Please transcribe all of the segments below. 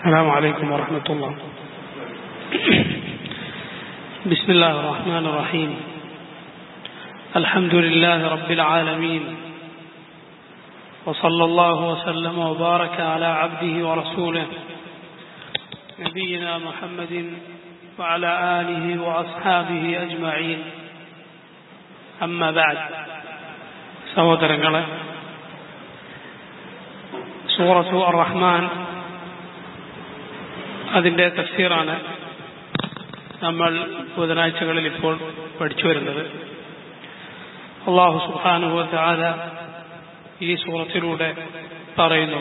السلام عليكم ورحمة الله بسم الله الرحمن الرحيم الحمد لله رب العالمين وصلى الله وسلم وبارك على عبده ورسوله نبينا محمد وعلى آله وأصحابه أجمعين أما بعد സഹോദരങ്ങളെ സൂറത്തു അർ റഹ്മാൻ അതിന്റെ തഫ്സീറാണ് നമ്മൾ ബുധനാഴ്ചകളിൽ ഇപ്പോൾ പഠിച്ചു വരുന്നത് അള്ളാഹു സുബാനുഭവ താല ഈ സൂറത്തിലൂടെ പറയുന്നു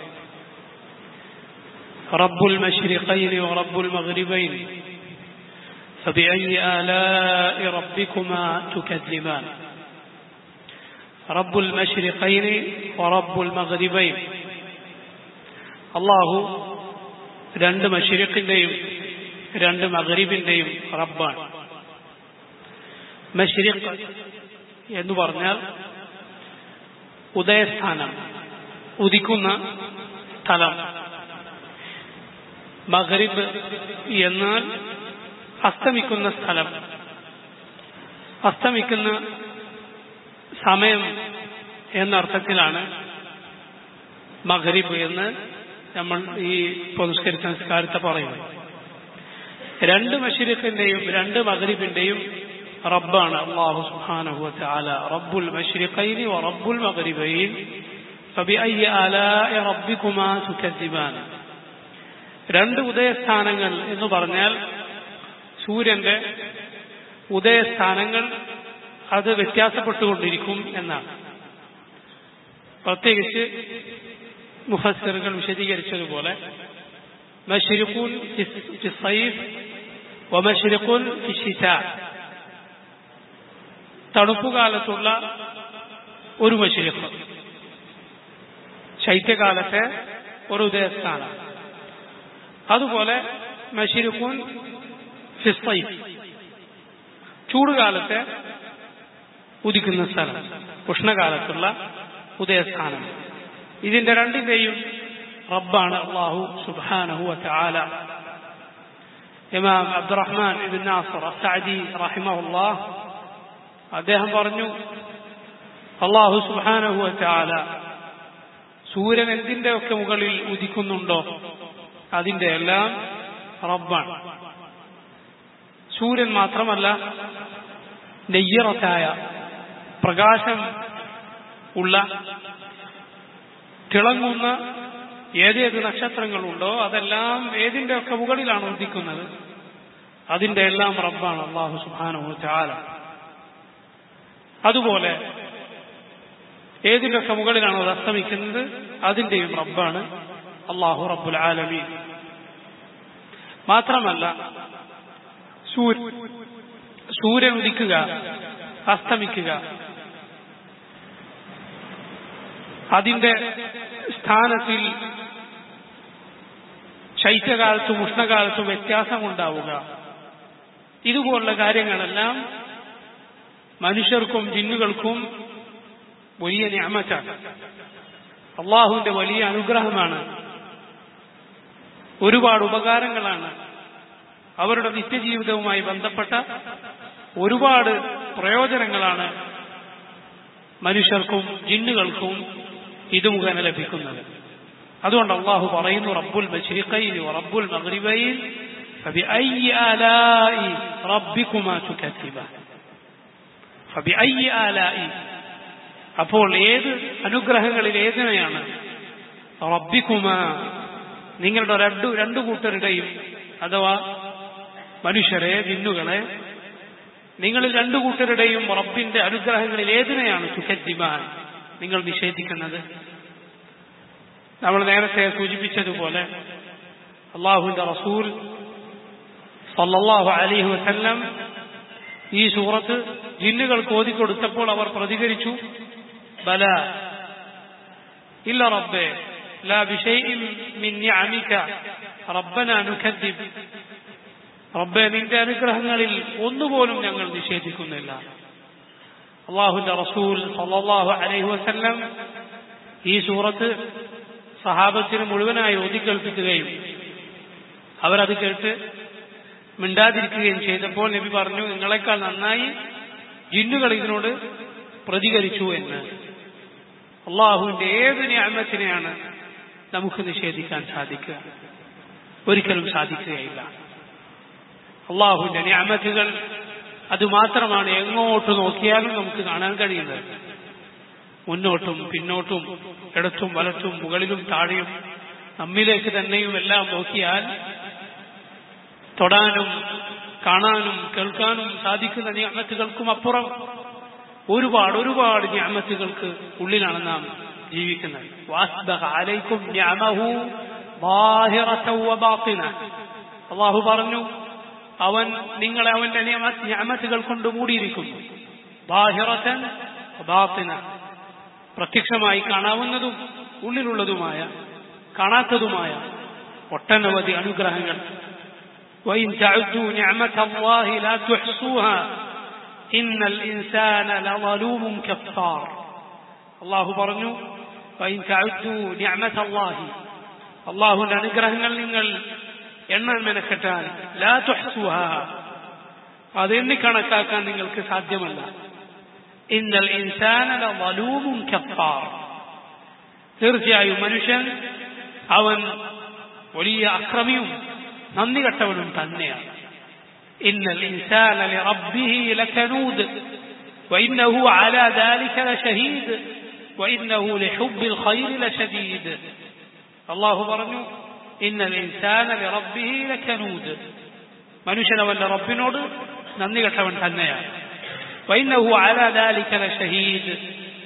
റബ്ബുൽ മഷ്രിഖൈനി വറബ്ബുൽ മഗ്രിബൈൻ فبأي آلاء ربكما تكذبان رب المشرقين ورب المغربين അള്ളാഹു രണ്ട് മഷരിഖിന്റെയും രണ്ട് മഗരീബിന്റെയും റബ്ബാണ് മഷരിഖ് എന്ന് പറഞ്ഞാൽ ഉദയസ്ഥാനം ഉദിക്കുന്ന സ്ഥലം മഗരിബ് എന്നാൽ അസ്തമിക്കുന്ന സ്ഥലം അസ്തമിക്കുന്ന സമയം എന്നർത്ഥത്തിലാണ് മഗരിബ് എന്ന് നമ്മൾ ഈ പുനസ്കരിച്ച സംസ്കാരത്തെ പറയുന്നത് രണ്ട് മഷരിഖിന്റെയും രണ്ട് മഗരിബിന്റെയും റബ്ബാണ് അള്ളാഹു സുബ്ഹാനഹു വതആല റബ്ബുൽ മഷ്രിഖൈനി വറബ്ബുൽ മഗ്രിബൈൻ فبأي آلاء ربكما تكذبان രണ്ട് ഉദയസ്ഥാനങ്ങൾ എന്ന് പറഞ്ഞാൽ സൂര്യന്റെ ഉദയസ്ഥാനങ്ങൾ അത് വ്യത്യാസപ്പെട്ടുകൊണ്ടിരിക്കും എന്നാണ് പ്രത്യേകിച്ച് മുഫസ്സിറുകൾ വിശദീകരിച്ചതുപോലെ മഷ്രിഖുൻ ഫി സൈഫ് വമഷ്രിഖുൻ ഫി ശിതാ തണുപ്പുകാലത്തുള്ള ഒരു മഷ്രിഖ് ശൈത്യകാലത്തെ ഒരു ഉദയസ്ഥാനം അതുപോലെ മഷിരുഖുൻ ഫിസ്സൈഫ് ചൂടുകാലത്തെ ഉദിക്കുന്ന സ്ഥലം ഉഷ്ണകാലത്തുള്ള ഉദയസ്ഥാനം ഇതിന്റെ രണ്ടിന്റെയും റബ്ബാണ് അള്ളാഹു സുബാനഹു ആല ഇമാം അബ്ദുറഹ്മാൻ ഇബിൻ നാസർ അസാദി റഹിമഹുല്ലാഹ് അദ്ദേഹം പറഞ്ഞു അള്ളാഹു സുബാനഹു ആല സൂര്യൻ എന്തിന്റെ ഒക്കെ മുകളിൽ ഉദിക്കുന്നുണ്ടോ അതിന്റെ എല്ലാം റബ്ബാണ് സൂര്യൻ മാത്രമല്ല നെയ്യറത്തായ പ്രകാശം ഉള്ള തിളങ്ങുന്ന ഏതേത് നക്ഷത്രങ്ങളുണ്ടോ അതെല്ലാം ഏതിന്റെ ഒക്കെ മുകളിലാണ് ഉദിക്കുന്നത് അതിന്റെ എല്ലാം റബ്ബാണ് അള്ളാഹു സുബാനു ചാല അതുപോലെ ഏതിൻ്റെയൊക്കെ മുകളിലാണ് അത് അസ്തമിക്കുന്നത് അതിന്റെയും റബ്ബാണ് അള്ളാഹു റബ്ബുൽ ആലമി മാത്രമല്ല സൂര്യൻ ഉദിക്കുക അസ്തമിക്കുക അതിന്റെ സ്ഥാനത്തിൽ ശൈത്യകാലത്തും ഉഷ്ണകാലത്തും വ്യത്യാസമുണ്ടാവുക ഇതുപോലുള്ള കാര്യങ്ങളെല്ലാം മനുഷ്യർക്കും ജിന്നുകൾക്കും വലിയ ഞാമറ്റാണ് അള്ളാഹുവിന്റെ വലിയ അനുഗ്രഹമാണ് ഒരുപാട് ഉപകാരങ്ങളാണ് അവരുടെ നിത്യജീവിതവുമായി ബന്ധപ്പെട്ട ഒരുപാട് പ്രയോജനങ്ങളാണ് മനുഷ്യർക്കും ജിന്നുകൾക്കും ഇത് മുഖേന ലഭിക്കുന്നത് അതുകൊണ്ട് അള്ളാഹു പറയുന്നു റബ്ബുൽ മശ്രിഖൈൻ റബ്ബുൽ മഗ്രിബൈൻ فبأي آلاء ربكما تكذبان فبأي آلاء അപ്പോൾ ഏത് അനുഗ്രഹങ്ങളിൽ ഏതിനെയാണ് റബ്ബിക്കുമ നിങ്ങളുടെ രണ്ടു രണ്ടു കൂട്ടരുടെയും അഥവാ മനുഷ്യരെ ജിന്നുകളെ നിങ്ങളിൽ രണ്ടു കൂട്ടരുടെയും റബ്ബിന്റെ അനുഗ്രഹങ്ങളിൽ ഏതിനെയാണ് സുഖദ്ദിമാൻ നിങ്ങൾ നിഷേധിക്കുന്നത് നമ്മൾ നേരത്തെ സൂചിപ്പിച്ചതുപോലെ അള്ളാഹുവിന്റെ റസൂൽ സല്ലല്ലാഹു അലൈഹി വസല്ലം ഈ സൂറത്ത് ജിന്നുകൾക്ക് ഓതിക്കൊടുത്തപ്പോൾ അവർ പ്രതികരിച്ചു ബല ഇല്ല റബ്ബേ لا بشيء من نعمك ربنا نكذب റബ്ബെ നിന്റെ അനുഗ്രഹങ്ങളിൽ ഒന്നുപോലും ഞങ്ങൾ നിഷേധിക്കുന്നില്ല അള്ളാഹുന്റെ റസൂൽ സല്ലല്ലാഹു അലൈഹി വസല്ലം ഈ സൂറത്ത് സഹാബത്തിന് മുഴുവനായി ഓതിക്കേൽപ്പിക്കുകയും അവരത് കേട്ട് മിണ്ടാതിരിക്കുകയും ചെയ്തപ്പോൾ നബി പറഞ്ഞു നിങ്ങളെക്കാൾ നന്നായി ജിന്നുകൾ ഇതിനോട് പ്രതികരിച്ചു എന്ന് അള്ളാഹുവിന്റെ ഏത് ഞാമത്തിനെയാണ് നമുക്ക് നിഷേധിക്കാൻ സാധിക്കുക ഒരിക്കലും സാധിക്കുകയില്ല അള്ളാഹുവിന്റെ ഞാമത്തുകൾ അതുമാത്രമാണ് എങ്ങോട്ട് നോക്കിയാലും നമുക്ക് കാണാൻ കഴിയുന്നത് മുന്നോട്ടും പിന്നോട്ടും ഇടത്തും വലത്തും മുകളിലും താഴെയും നമ്മിലേക്ക് തന്നെയും എല്ലാം നോക്കിയാൽ തൊടാനും കാണാനും കേൾക്കാനും സാധിക്കുന്ന ഞാമത്തുകൾക്കും അപ്പുറം ഒരുപാട് ഒരുപാട് ഞാമത്തുകൾക്ക് ഉള്ളിലാണ് നാം ജീവിക്കുന്നത് വാസ്തകാലയ്ക്കും അള്ളാഹു പറഞ്ഞു അവൻ നിങ്ങളെ അവന്റെ ഞാമത്തുകൾ കൊണ്ട് മൂടിയിരിക്കുന്നു ബാഹിറത്തൻ ബാത്തിന പ്രത്യക്ഷമായി കാണാവുന്നതും ഉള്ളിലുള്ളതുമായ കാണാത്തതുമായ ഒട്ടനവധി അനുഗ്രഹങ്ങൾ وإن تعدوا نعمة الله لا تحصوها إن الإنسان لظلوم كفار الله പറഞ്ഞു وإن تعدوا نعمة الله അള്ളാഹുവിന്റെ അനുഗ്രഹങ്ങൾ നിങ്ങൾ എണ്ണാൻ മെനക്കെട്ടാൽ ലാ തുഹ്സുഹ അത് എണ്ണിക്കണക്കാക്കാൻ നിങ്ങൾക്ക് സാധ്യമല്ല ഇന്നൽ ഇൻസാന ലവലൂമുൻ കഫാർ തീർച്ചയായും മനുഷ്യൻ അവൻ വലിയ അക്രമിയും നന്ദി കെട്ടവനും തന്നെയാണ് ഇന്നൽ ഇൻസാന ലറബ്ബിഹി ലകനൂദ് وإنه على ذلك لشهيد وإنه لحب الخير لشديد الله പറഞ്ഞു ഇന്നൽ ഇൻസാന ലറബ്ബിഹി ലകനൂദ് മനുഷ്യൻ അവന്റെ റബ്ബിനോട് നന്ദി കെട്ടവൻ തന്നെയാണ് വൈനഹു അലാ ദാലിക ലഷഹീദ്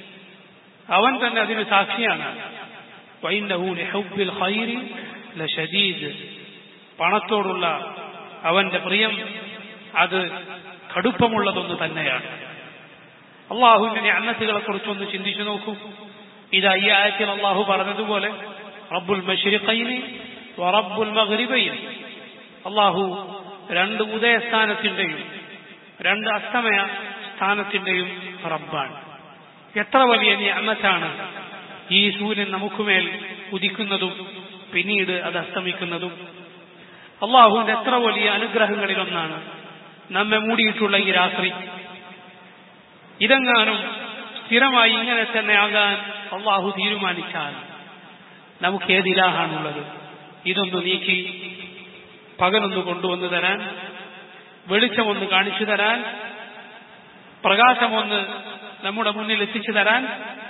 അവൻ തന്നെ അതിന് സാക്ഷിയാണ് വൈനഹു ലിഹുബ്ബിൽ ഖൈരി ലഷദീദ് പണത്തോടുള്ള അവന്റെ പ്രിയം അത് കടുപ്പമുള്ളതൊന്നു തന്നെയാണ് അള്ളാഹുവിന്റെ അന്നത്തുകളെ കുറിച്ചൊന്ന് ചിന്തിച്ചു നോക്കൂ ഇത് ഈ ആയത്തിൽ അള്ളാഹു പറഞ്ഞതുപോലെ റബ്ബുൽ മഷരിഖൈനി റബ്ബുൽ മഗ്രിബൈൻ അള്ളാഹു രണ്ട് ഉദയസ്ഥാനത്തിന്റെയും രണ്ട് അസ്തമയ സ്ഥാനത്തിന്റെയും റബ്ബാണ് എത്ര വലിയ നിയമത്താണ് ഈ സൂര്യൻ നമുക്കുമേൽ ഉദിക്കുന്നതും പിന്നീട് അത് അസ്തമിക്കുന്നതും അള്ളാഹുവിന്റെ എത്ര വലിയ അനുഗ്രഹങ്ങളിലൊന്നാണ് നമ്മെ മൂടിയിട്ടുള്ള ഈ രാത്രി ഇതെങ്ങാനും സ്ഥിരമായി ഇങ്ങനെ തന്നെ ആകാൻ അള്ളാഹു തീരുമാനിച്ചാൽ നമുക്ക് ഏത് ഇലാഹാണുള്ളത് ഇതൊന്ന് നീക്കി പകലൊന്ന് കൊണ്ടുവന്നു തരാൻ വെളിച്ചമൊന്ന് കാണിച്ചു തരാൻ പ്രകാശമൊന്ന് നമ്മുടെ മുന്നിൽ എത്തിച്ചു തരാൻ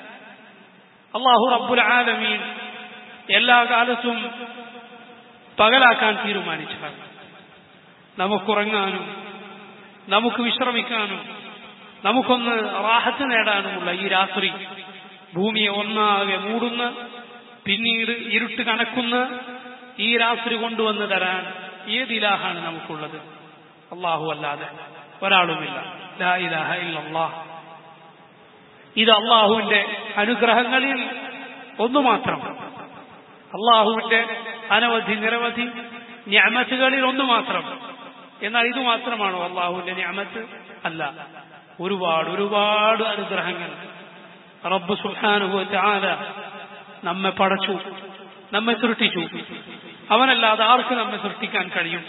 അള്ളാഹു റബ്ബുൽ ആലമീൻ എല്ലാ കാലത്തും പകലാക്കാൻ തീരുമാനിച്ചതാണ് നമുക്കുറങ്ങാനും നമുക്ക് വിശ്രമിക്കാനും നമുക്കൊന്ന് റാഹത്ത് നേടാനുമുള്ള ഈ രാത്രി ഭൂമിയെ ഒന്നാകെ മൂടുന്ന പിന്നീട് ഇരുട്ട് കണക്കുന്ന ഈ രാത്രി കൊണ്ടുവന്ന് തരാൻ ഏത് ഇലാഹാണ് നമുക്കുള്ളത് അള്ളാഹു അല്ലാതെ ഒരാളുമില്ല ലാ ഇലാഹ ഇല്ലല്ലാഹ് ഇത് അള്ളാഹുവിന്റെ അനുഗ്രഹങ്ങളിൽ ഒന്നു മാത്രം അള്ളാഹുവിന്റെ അനവധി നിരവധി ഞാമത്തുകളിൽ ഒന്ന് മാത്രം എന്നാൽ ഇത് മാത്രമാണോ അള്ളാഹുവിന്റെ ഞാമത്ത് അല്ല ഒരുപാട് ഒരുപാട് അനുഗ്രഹങ്ങൾ റബ്ബ് സുഹാനുഭവ ആല നമ്മെ പടച്ചു നമ്മെ സൃഷ്ടിച്ചു അവനല്ലാതെ ആർക്ക് നമ്മെ സൃഷ്ടിക്കാൻ കഴിയും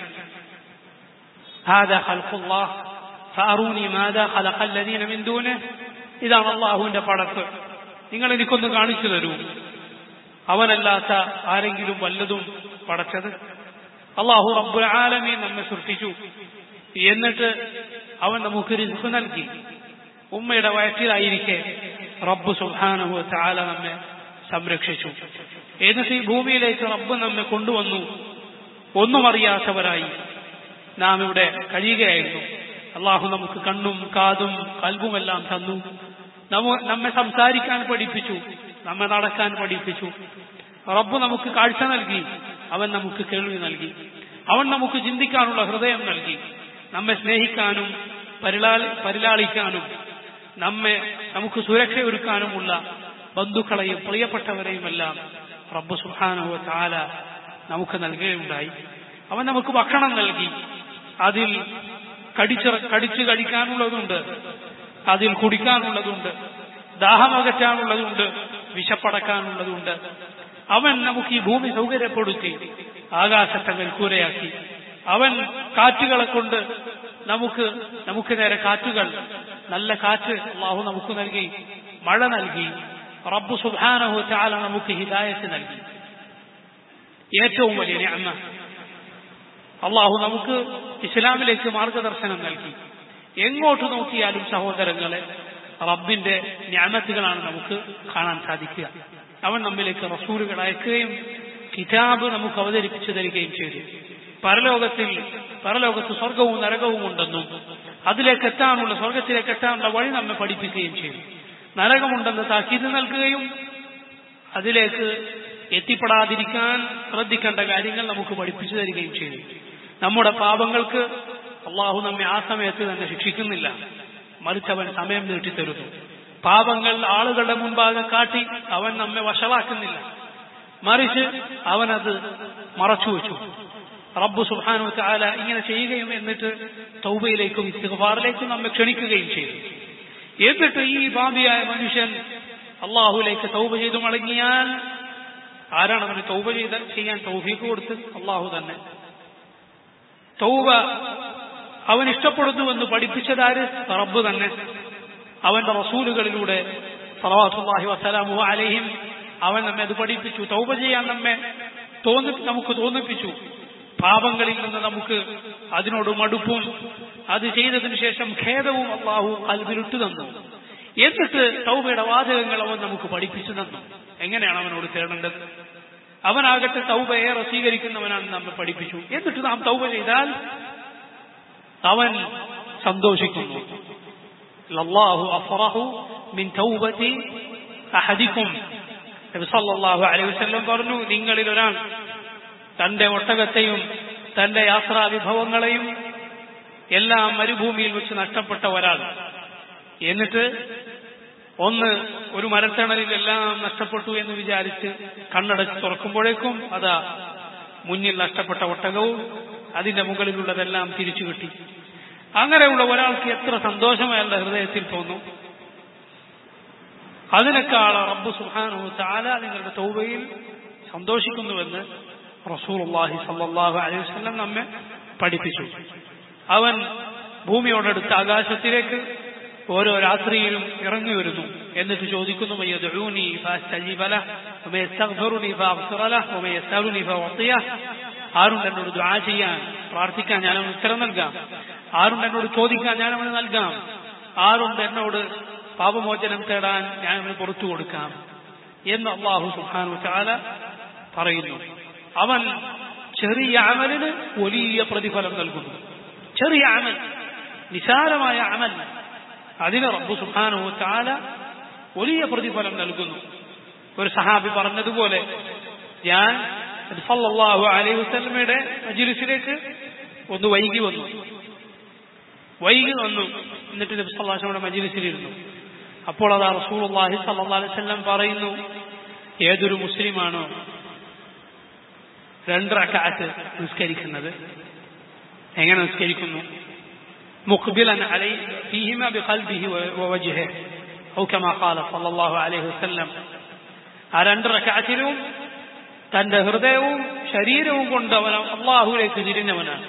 هذا خلق الله فأروني ماذا خلق الذين من دونه ഇതാണ് അള്ളാഹുവിന്റെ പടത്ത് നിങ്ങൾ എനിക്കൊന്ന് കാണിച്ചു തരൂ അവനല്ലാത്ത ആരെങ്കിലും വല്ലതും പടച്ചത് അള്ളാഹു റബ്ബുൽ ആലമീൻ നമ്മെ സൃഷ്ടിച്ചു എന്നിട്ട് അവൻ നമുക്ക് റിസ്ക് നൽകി ഉമ്മയുടെ വയറ്റിലായിരിക്കെ റബ്ബ് സുഹാനഹു ചാല നമ്മെ സംരക്ഷിച്ചു എന്നിട്ട് ഈ ഭൂമിയിലേക്ക് റബ്ബ് നമ്മെ കൊണ്ടുവന്നു ഒന്നും അറിയാത്തവരായി നാം ഇവിടെ കഴിയുകയായിരുന്നു അള്ളാഹു നമുക്ക് കണ്ണും കാതും കൽബുമെല്ലാം തന്നു നമ്മെ സംസാരിക്കാൻ പഠിപ്പിച്ചു നമ്മെ നടക്കാൻ പഠിപ്പിച്ചു റബ്ബ് നമുക്ക് കാഴ്ച നൽകി അവൻ നമുക്ക് കേൾവി നൽകി അവൻ നമുക്ക് ചിന്തിക്കാനുള്ള ഹൃദയം നൽകി നമ്മെ സ്നേഹിക്കാനും പരിലാളി പരിലാളിക്കാനും നമ്മെ നമുക്ക് സുരക്ഷ ഒരുക്കാനുമുള്ള ബന്ധുക്കളെയും പ്രിയപ്പെട്ടവരെയും എല്ലാം റബ്ബ് സുഹാനുവ ചാല നമുക്ക് നൽകുകയുണ്ടായി അവൻ നമുക്ക് ഭക്ഷണം നൽകി അതിൽ കടിച്ച കടിച്ചു കഴിക്കാനുള്ളതുണ്ട് അതിൽ കുടിക്കാനുള്ളതുണ്ട് ദാഹമകറ്റാനുള്ളതുണ്ട് വിശപ്പടക്കാനുള്ളതുണ്ട് അവൻ നമുക്ക് ഈ ഭൂമി സൗകര്യപ്പെടുത്തി ആകാശത്തെ മേൽക്കൂരയാക്കി അവൻ കാറ്റുകളെ കൊണ്ട് നമുക്ക് നമുക്ക് നേരെ കാറ്റുകൾ നല്ല കാറ്റ് അള്ളാഹു നമുക്ക് നൽകി മഴ നൽകി റബ്ബു സുബാനഹു ചാല നമുക്ക് ഹിദായത്ത് നൽകി ഏറ്റവും വലിയ ഞാമ അള്ളാഹു നമുക്ക് ഇസ്ലാമിലേക്ക് മാർഗദർശനം നൽകി എങ്ങോട്ട് നോക്കിയാലും സഹോദരങ്ങളെ റബ്ബിന്റെ ഞാമത്തുകളാണ് നമുക്ക് കാണാൻ സാധിക്കുക അവൻ നമ്മിലേക്ക് റസൂലുകൾ അയക്കുകയും കിതാബ് നമുക്ക് അവതരിപ്പിച്ചു തരികയും ചെയ്തു പരലോകത്തിൽ പരലോകത്ത് സ്വർഗവും നരകവും ഉണ്ടെന്നും അതിലേക്ക് എത്താനുള്ള സ്വർഗത്തിലേക്ക് എത്താനുള്ള വഴി നമ്മെ പഠിപ്പിക്കുകയും ചെയ്തു നരകമുണ്ടെന്ന് താക്കീത് നൽകുകയും അതിലേക്ക് എത്തിപ്പെടാതിരിക്കാൻ ശ്രദ്ധിക്കേണ്ട കാര്യങ്ങൾ നമുക്ക് പഠിപ്പിച്ചു തരികയും ചെയ്തു നമ്മുടെ പാപങ്ങൾക്ക് അള്ളാഹു നമ്മെ ആ സമയത്ത് തന്നെ ശിക്ഷിക്കുന്നില്ല മറിച്ച് അവൻ സമയം നീട്ടിത്തരുന്നു പാപങ്ങൾ ആളുകളുടെ മുൻപാകെ കാട്ടി അവൻ നമ്മെ വഷളാക്കുന്നില്ല മറിച്ച് അവനത് മറച്ചുവെച്ചു റബ്ബു സുബാനു ചാല ഇങ്ങനെ ചെയ്യുകയും എന്നിട്ട് തൗബയിലേക്കും ഇസ്തിഗ്ഫാറിലേക്കും നമ്മെ ക്ഷണിക്കുകയും ചെയ്തു എന്നിട്ട് ഈ ബാബിയായ മനുഷ്യൻ അള്ളാഹുലേക്ക് തൗബ ചെയ്തു മടങ്ങിയാൽ ആരാണ് അവന് തൗബ ചെയ്ത ചെയ്യാൻ തൗഫീക്ക് കൊടുത്ത് അള്ളാഹു തന്നെ തൗബ അവൻ ഇഷ്ടപ്പെടുന്നുവെന്ന് പഠിപ്പിച്ചതാര് റബ്ബ് തന്നെ അവന്റെ റസൂലുകളിലൂടെ സലവാസുല്ലാഹി വസ്സലാമു അലഹിം അവൻ നമ്മെ അത് പഠിപ്പിച്ചു തൗബ ചെയ്യാൻ നമ്മെ തോന്നി നമുക്ക് തോന്നിപ്പിച്ചു പാപങ്ങളിൽ നിന്ന് നമുക്ക് അതിനോട് മടുപ്പും അത് ചെയ്തതിനു ശേഷം ഖേദവും അള്ളാഹു കൽവിലിട്ടു തന്നു എന്നിട്ട് തൗബയുടെ വാചകങ്ങൾ അവൻ നമുക്ക് പഠിപ്പിച്ചു തന്നു എങ്ങനെയാണ് അവനോട് തേടേണ്ടത് അവനാകട്ടെ തൗബ ഏറെ സ്വീകരിക്കുന്നവനാണ് നമ്മെ പഠിപ്പിച്ചു എന്നിട്ട് നാം തൗബ ചെയ്താൽ അവൻ സന്തോഷിക്കുന്നു ലല്ലാഹു അഫറഹു മിൻ തൗബതി അഹദിക്കും നബി സല്ലല്ലാഹു അലൈഹി വസല്ലം പറഞ്ഞു നിങ്ങളിൽ ഒരാൾ തന്റെ ഒട്ടകത്തെയും തന്റെ യാത്രാ വിഭവങ്ങളെയും എല്ലാം മരുഭൂമിയിൽ വെച്ച് നഷ്ടപ്പെട്ട ഒരാൾ എന്നിട്ട് ഒന്ന് ഒരു മരത്തണലിൽ എല്ലാം നഷ്ടപ്പെട്ടു എന്ന് വിചാരിച്ച് കണ്ണടച്ച് തുറക്കുമ്പോഴേക്കും അതാ മുന്നിൽ നഷ്ടപ്പെട്ട ഒട്ടകവും അതിന്റെ മുകളിലുള്ളതെല്ലാം തിരിച്ചു കിട്ടി അങ്ങനെയുള്ള ഒരാൾക്ക് എത്ര സന്തോഷം അയാളുടെ ഹൃദയത്തിൽ തോന്നും അതിനേക്കാൾ റബ്ബ് സുഹാനു താല നിങ്ങളുടെ തൗബയിൽ സന്തോഷിക്കുന്നുവെന്ന് റസൂലുള്ളാഹി സല്ലല്ലാഹു അലൈഹി വസല്ലം നമ്മെ പഠിപ്പിച്ചു അവൻ ഭൂമിയോടടുത്ത് ആകാശത്തിലേക്ക് ഓരോ രാത്രിയിലും ഇറങ്ങി വരുന്നു എന്നിട്ട് ചോദിക്കുന്നു മയ്യദഊനി ഫാസ്തജീബ ലഹ് വമൻ യസ്തഗ്ഫിറുനി ഫഅഗ്ഫിറ ലഹ് വമൻ യസ്അലുനി ഫഅഅതിയ ആരുണ്ട് എന്നോട് ദുആ ചെയ്യാൻ പ്രാർത്ഥിക്കാൻ ഞാൻ അവന് ഉത്തരം നൽകാം ആരുണ്ട് എന്നോട് ചോദിക്കാൻ ഞാൻ അവന് നൽകാം ആരുണ്ട് എന്നോട് പാപമോചനം തേടാൻ ഞാൻ അവന് പുറത്തു കൊടുക്കാം എന്ന് അള്ളാഹു സുബ്ഹാനഹു വതആല പറയുന്നു അവൻ ചെറിയ അമലിന് വലിയ പ്രതിഫലം നൽകുന്നു ചെറിയ അമൽ നിസാരമായ അമൽ അതിന് റബ്ബു സുബ്ഹാനഹു വതആല വലിയ പ്രതിഫലം നൽകുന്നു ഒരു സഹാബി പറഞ്ഞതുപോലെ ഞാൻ സല്ലല്ലാഹു അലൈഹി വസല്ലമയുടെ മജ്ലിസിലേക്ക് ഒന്ന് വൈകി വന്നു വൈകി വന്നു എന്നിട്ട് നബി സല്ലല്ലാഹു അലൈഹി വസല്ലമയുടെ മജ്ലിസിലിരുന്നു അപ്പോൾ അതാ റസൂലുള്ളാഹി സല്ലല്ലാഹു അലൈഹി വസല്ലം പറയുന്നു ഏതൊരു മുസ്ലിമാണോ രണ്ട് റക്അത്ത് നിസ്കരിക്കുന്നത് എങ്ങനെ നിസ്കരിക്കുന്നു مقبلا عليه فيهما بقلبه ووجهه أو كما قال صلى الله عليه وسلم ആ രണ്ട് റക്കാറ്റിലും തന്റെ ഹൃദയവും ശരീരവും കൊണ്ട് അവൻ അള്ളാഹുലേക്ക് തിരിഞ്ഞവനാണ്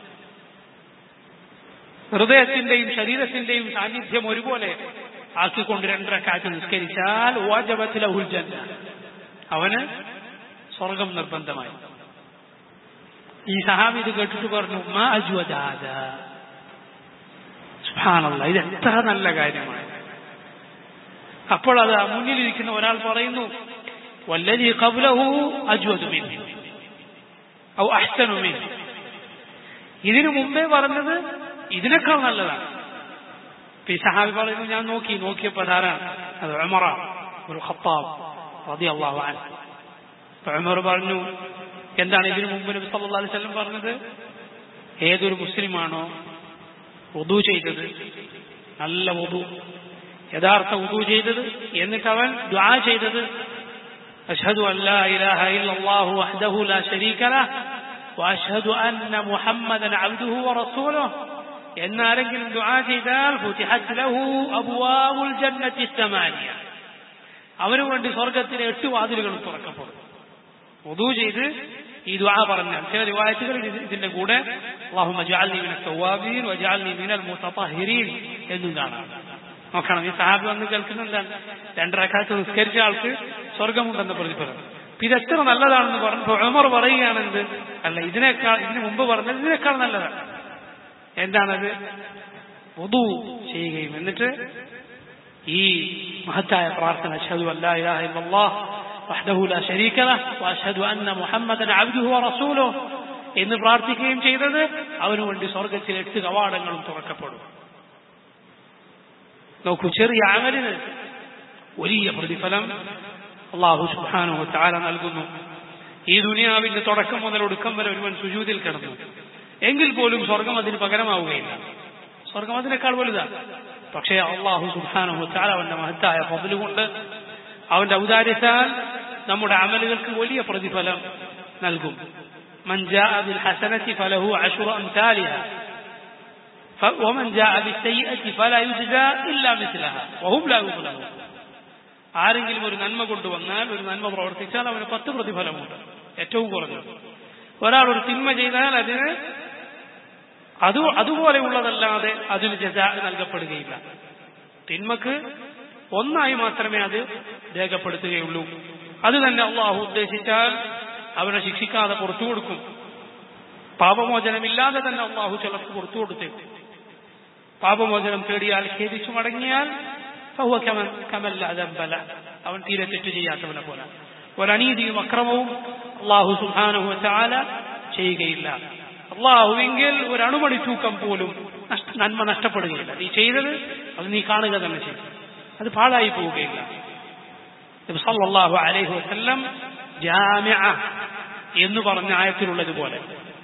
ഹൃദയത്തിന്റെയും ശരീരത്തിന്റെയും സാന്നിധ്യം ഒരുപോലെ ആക്കിക്കൊണ്ട് രണ്ടരക്കാറ്റ് നിസ്കരിച്ചാൽ വാജബത്തിലഹുൽ ജന്ന അവന് സ്വർഗം നിർബന്ധമായി ഈ സഹാബി ഇത് കേട്ടിട്ട് പറഞ്ഞു മാ അജ്വദാദ സുബ്ഹാനല്ലാഹ് ഇത് എത്ര നല്ല കാര്യമാണ് അപ്പോൾ അത് മുന്നിലിരിക്കുന്ന ഒരാൾ പറയുന്നു വല്ലതി ഖബ്ലഹു അജ്വദു മിൻ ഔ അഹ്സനു മിൻ ഇതിനു മുമ്പേ പറഞ്ഞത് ഇതിനേക്കാൾ നല്ലതാണ് ഈ സഹാബി പറയുന്നു ഞാൻ നോക്കി നോക്കിയപ്പോൾ ധാരാണ് അത് ഉമറ ഒരു ഖത്താബ് റളിയല്ലാഹു അൻഹു അപ്പോൾ ഉമർ പറഞ്ഞു എന്താണ് ഇതിനു മുമ്പ് നബി സല്ലല്ലാഹു അലൈഹി വസല്ലം പറഞ്ഞത് ഏതൊരു മുസ്ലിമാണോ വുദു ചെയ്തത് നല്ല വുദു യഥാർത്ഥ വുദു ചെയ്തത് എന്നിട്ട് അവൻ ദുആ ചെയ്തത് അഷ്ഹദു അൻ ലാ ഇലാഹ ഇല്ലല്ലാഹു വഹ്ദഹു ലാ ശരീക ലഹ് വഅഷ്ഹദു അന്ന മുഹമ്മദൻ അബ്ദുഹു വറസൂലുഹു എന്നാരെങ്കിലും ദുആ ചെയ്താൽ ഫുതിഹത് ലഹു അബ്വാബുൽ ജന്നത്തി സമാനിയ അവന് വേണ്ടി സ്വർഗത്തിലെ എട്ട് വാതിലുകളും തുറക്കപ്പെടും വുദു ചെയ്ത് ഈ ദുആ പറഞ്ഞാൽ ചില റിവായത്തുകളിൽ ഇത് ഇതിന്റെ കൂടെ അല്ലാഹുമ്മ ജഅൽനി മിനൽ തവ്വാബീൻ വജഅൽനി മിനൽ മുതطهرീൻ എന്നും കാണാം നോക്കണം ഈ സഹാബി വന്ന് കേൾക്കുന്ന എന്താണ് രണ്ടരക്കാലത്ത് നിസ്കരിച്ച ആൾക്ക് സ്വർഗമുണ്ടെന്ന് പ്രതിഫലം അപ്പൊ ഇത് എത്ര നല്ലതാണെന്ന് പറഞ്ഞപ്പോൾ ഉമർ പറയുകയാണെന്ത് അല്ല ഇതിനേക്കാൾ ഇതിന് മുമ്പ് പറഞ്ഞത് ഇതിനേക്കാൾ നല്ലതാണ് എന്താണത് വധു ചെയ്യുകയും എന്നിട്ട് ഈ മഹത്തായ പ്രാർത്ഥന അഷ്ഹദു അല്ലാ ഇലാഹ ഇല്ലല്ലാഹ് വഹ്ദഹു ലാ ശരീക ലഹ് വഅഷ്ഹദു അന്ന മുഹമ്മദൻ അബ്ദുഹു വറസൂലുഹു എന്ന് പ്രാർത്ഥിക്കുകയും ചെയ്തത് അവനു വേണ്ടി സ്വർഗത്തിൽ എട്ട് കവാടങ്ങളും തുറക്കപ്പെടും നോക്കൂ ചെറിയ അമലിന് വലിയ പ്രതിഫലം അള്ളാഹു സുബ്ഹാനഹു തആല നൽകുന്നു ഈ ദുനിയാവിന്റെ തുടക്കം മുതൽ ഒടുക്കം വരെ ഒരുവൻ സുജൂതിൽ കിടന്നു എങ്കിൽ പോലും സ്വർഗം അതിന് പകരമാവുകയില്ല സ്വർഗം അതിനേക്കാൾ വലുതാണ് പക്ഷേ അള്ളാഹു സുബ്ഹാനഹു തആല അവന്റെ മഹത്തായ ഫضل കൊണ്ട് അവന്റെ ഔദാര്യത്താൽ നമ്മുടെ അമലുകൾക്ക് വലിയ പ്രതിഫലം നൽകും من جاء بالحسنة فله عشر أمثالها ومن جاء بالسيئة فلا يجزى إلا مثلها وهم لا يظلمون ആരെങ്കിലും ഒരു നന്മ കൊണ്ടുവന്നാൽ ഒരു നന്മ പ്രവർത്തിച്ചാൽ അവന് പത്ത് പ്രതിഫലമുണ്ട് ഏറ്റവും കുറഞ്ഞത് ഒരാൾ ഒരു തിന്മ ചെയ്താൽ അതിന് അത് അതുപോലെയുള്ളതല്ലാതെ അതിന് ജസ നൽകപ്പെടുകയില്ല തിന്മക്ക് ഒന്നായി മാത്രമേ അത് രേഖപ്പെടുത്തുകയുള്ളൂ അത് തന്നെ അള്ളാഹു ഉദ്ദേശിച്ചാൽ അവനെ ശിക്ഷിക്കാതെ പുറത്തു കൊടുക്കും പാപമോചനമില്ലാതെ തന്നെ അള്ളാഹു ചിലർക്ക് പുറത്തു കൊടുത്തേക്കും പാപമോചനം തേടിയാൽ ഖേദിച്ചു മടങ്ങിയാൽ ഫഹുവ കമൻ കമല്ല അതമ്പല അവൻ തീരെ തെറ്റ് ചെയ്യാത്തവനെ പോലെ ഒരനീതിയും അക്രമവും അള്ളാഹു സുഹാനഹു ചാല ചെയ്യുകയില്ല അള്ളാഹുവെങ്കിൽ ഒരു അണുമണി തൂക്കം പോലും നഷ്ട- നന്മ നഷ്ടപ്പെടുകയില്ല നീ ചെയ്തത് അത് നീ കാണുക തന്നെ ചെയ്യും അത് പാഴായി പോവുകയില്ല നബി സല്ലല്ലാഹു അലൈഹി വസല്ലം ജാമിഅ എന്ന് പറഞ്ഞ ആയത്തിലുള്ളതുപോലെ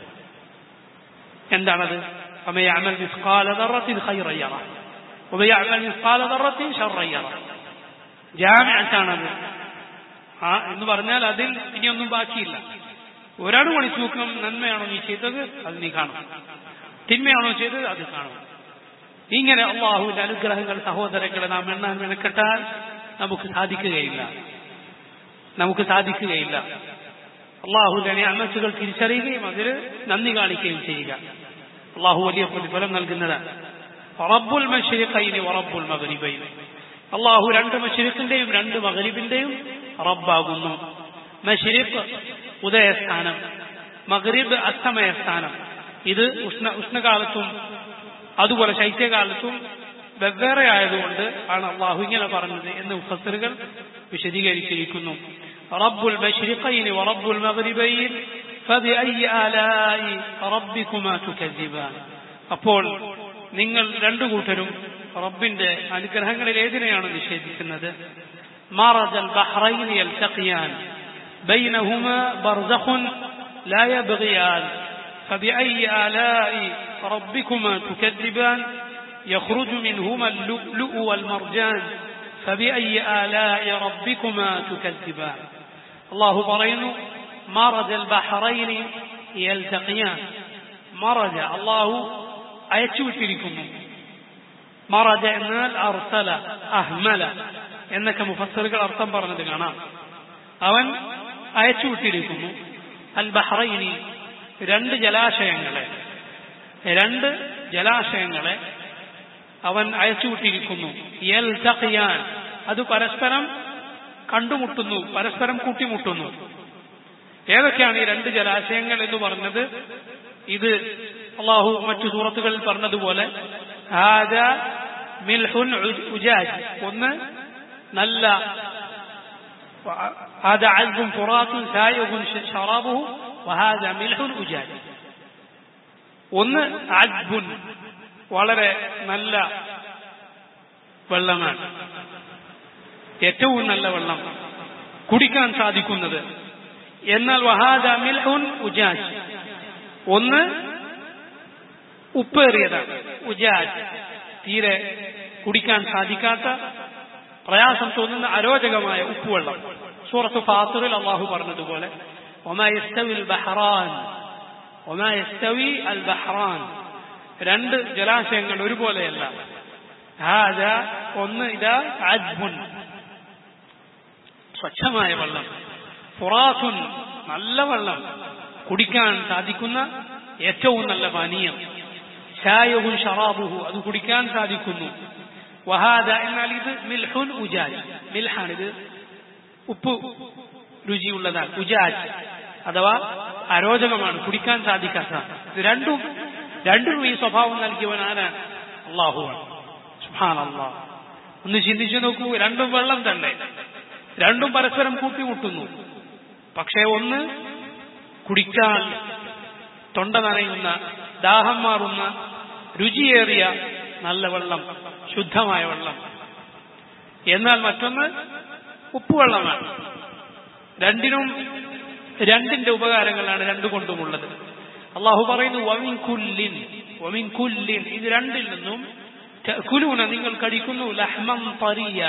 എന്താണത് ومن يعمل مثقال ذرة خيرا يره ومن يعمل مثقال ذرة شرا يره ജാമിഅത്താണത് ആ എന്ന് പറഞ്ഞാൽ അതിൽ ഇനിയൊന്നും ബാക്കിയില്ല ഒരാൾ മണി തൂക്കം നന്മയാണോ നീ ചെയ്തത് അത് നീ കാണും തിന്മയാണോ ചെയ്തത് അത് കാണും ഇങ്ങനെ അള്ളാഹുവിന്റെ അനുഗ്രഹങ്ങൾ സഹോദരങ്ങളെ നാം എണ്ണാൻ മെനക്കെട്ടാൽ നമുക്ക് സാധിക്കുകയില്ല നമുക്ക് സാധിക്കുകയില്ല അള്ളാഹുവിന്റെ അമച്ചുകൾ തിരിച്ചറിയുകയും അതിൽ നന്ദി കാണിക്കുകയും ചെയ്യുക അള്ളാഹു വലിയ പ്രതിഫലം നൽകുന്നതാണ് റബ്ബുൽ മഷരിഖൈനി വറബ്ബുൽ മഗ്രിബൈനി അള്ളാഹു രണ്ട് മഷരിഖിന്റെയും രണ്ട് മഗ്രിബിന്റെയും റബ്ബാകുന്നു മഷരിഖ് ഉദയസ്ഥാനം മഗ്രിബ് അസ്തമയ സ്ഥാനം ഇത് ഉഷ്ണ ഉഷ്ണകാലത്തും അതുപോലെ ശൈത്യകാലത്തും വെവ്വേറെ ആയതുകൊണ്ട് ആണ് അള്ളാഹു ഇങ്ങനെ പറഞ്ഞത് എന്ന് മുഫസറുകൾ വിശദീകരിച്ചിരിക്കുന്നു റബ്ബുൽ മഷ്രിഖൈനി വറബ്ബുൽ മഗ്രിബൈൻ فبأي آلاء ربكما تكذبان അപ്പോൾ നിങ്ങൾ രണ്ടു കൂട്ടരും റബ്ബിന്റെ അനുഗ്രഹങ്ങളിൽ ഏതിനെയാണ് നിഷേധിക്കുന്നത് مرج البحرين يلتقيان بينهما برزخ لا يبغيان فبأي آلاء ربكما تكذبان يخرج منهما اللؤلؤ والمرجان فبأي آلاء ربكما تكذبان الله പറയുന്നു مرج البحرين يلتقيان مرج الله അയച്ചുവിട്ടിരിക്കുന്നു മറജ എന്നാൽ അർസല അഹ്മല എന്നൊക്കെ മുഫസ്സറുകൾ അർത്ഥം പറഞ്ഞത് കാണാം അവൻ അയച്ചുവിട്ടിരിക്കുന്നു അൽ ബഹ്റൈനി രണ്ട് ജലാശയങ്ങളെ രണ്ട് ജലാശയങ്ങളെ അവൻ അയച്ചുവിട്ടിരിക്കുന്നു യൽ തഖിയാൻ അത് പരസ്പരം കണ്ടുമുട്ടുന്നു പരസ്പരം കൂട്ടിമുട്ടുന്നു ഏതൊക്കെയാണ് ഈ രണ്ട് ജലാശയങ്ങൾ എന്ന് പറഞ്ഞത് ഇത് അള്ളാഹു മറ്റു സൂറത്തുകളിൽ പറഞ്ഞതുപോലെ ഹാദ മിൽഹുൻ ഉജാജ് ഒന്ന് നല്ല هذا عذب فرات سائغ شرابه وهذا ملح أجاج ഒന്ന് അജ്ബുൻ വളരെ നല്ല വെള്ളമാണ് ഏറ്റവും നല്ല വെള്ളം കുടിക്കാൻ സാധിക്കുന്നത് എന്നാൽ വഹാദ മിൽഹുൻ ഉജാജ് ഒന്ന് ഉപ്പേറിയതാണ് ഉജാജ് തീരെ കുടിക്കാൻ സാധിക്കാത്ത പ്രയാസം തോന്നുന്ന അരോചകമായ ഉപ്പുവെള്ളം സൂറത്ത് ഫാസുറിൽ അള്ളാഹു പറഞ്ഞതുപോലെ ഒമാ യസ്തവിൽ ബഹ്റാൻ ഒമാ യസ്തവി അൽ ബഹ്റാൻ രണ്ട് ജലാശയങ്ങൾ ഒരുപോലെയല്ല ഹാജ ഒന്ന് ഇതാ അജ്ബുൻ സ്വച്ഛമായ വെള്ളം ഫുറാസുൻ നല്ല വെള്ളം കുടിക്കാൻ സാധിക്കുന്ന ഏറ്റവും നല്ല പാനീയം ഷായഹു ഷറാബുഹു അത് കുടിക്കാൻ സാധിക്കുന്നു വഹാദ എന്നാൽ ഇത് മിൽഹുൻ ഉജാജ് മിൽഹാൻ ഇത് ഉപ്പ് രുചിയുള്ളതാണ് ഉജാജ് അഥവാ അരോചകമാണ് കുടിക്കാൻ സാധിക്കാത്ത ഇത് രണ്ടും രണ്ടിനും ഈ സ്വഭാവം നൽകിയവൻ ആരാണ് അള്ളാഹുവാണ് സുഹാൻ അള്ളാഹ് ഒന്ന് ചിന്തിച്ചു നോക്കൂ രണ്ടും വെള്ളം തന്നെ രണ്ടും പരസ്പരം കൂട്ടിമുട്ടുന്നു പക്ഷേ ഒന്ന് കുടിക്കാൻ തൊണ്ട നനയുന്ന ദാഹം മാറുന്ന രുചിയേറിയ നല്ല വെള്ളം ശുദ്ധമായ വെള്ളം എന്നാൽ മറ്റൊന്ന് ഉപ്പുവെള്ളമാണ് രണ്ടിനും രണ്ടിന്റെ ഉപകാരങ്ങളാണ് രണ്ടുകൊണ്ടുമുള്ളത് അള്ളാഹു പറയുന്നു വമിൻ കുല്ലിൻ വമിൻ കുല്ലിൻ ഇത് രണ്ടിൽ നിന്നും കുലൂന നിങ്ങൾ കഴിക്കുന്നു ലഹ്മം പരിയ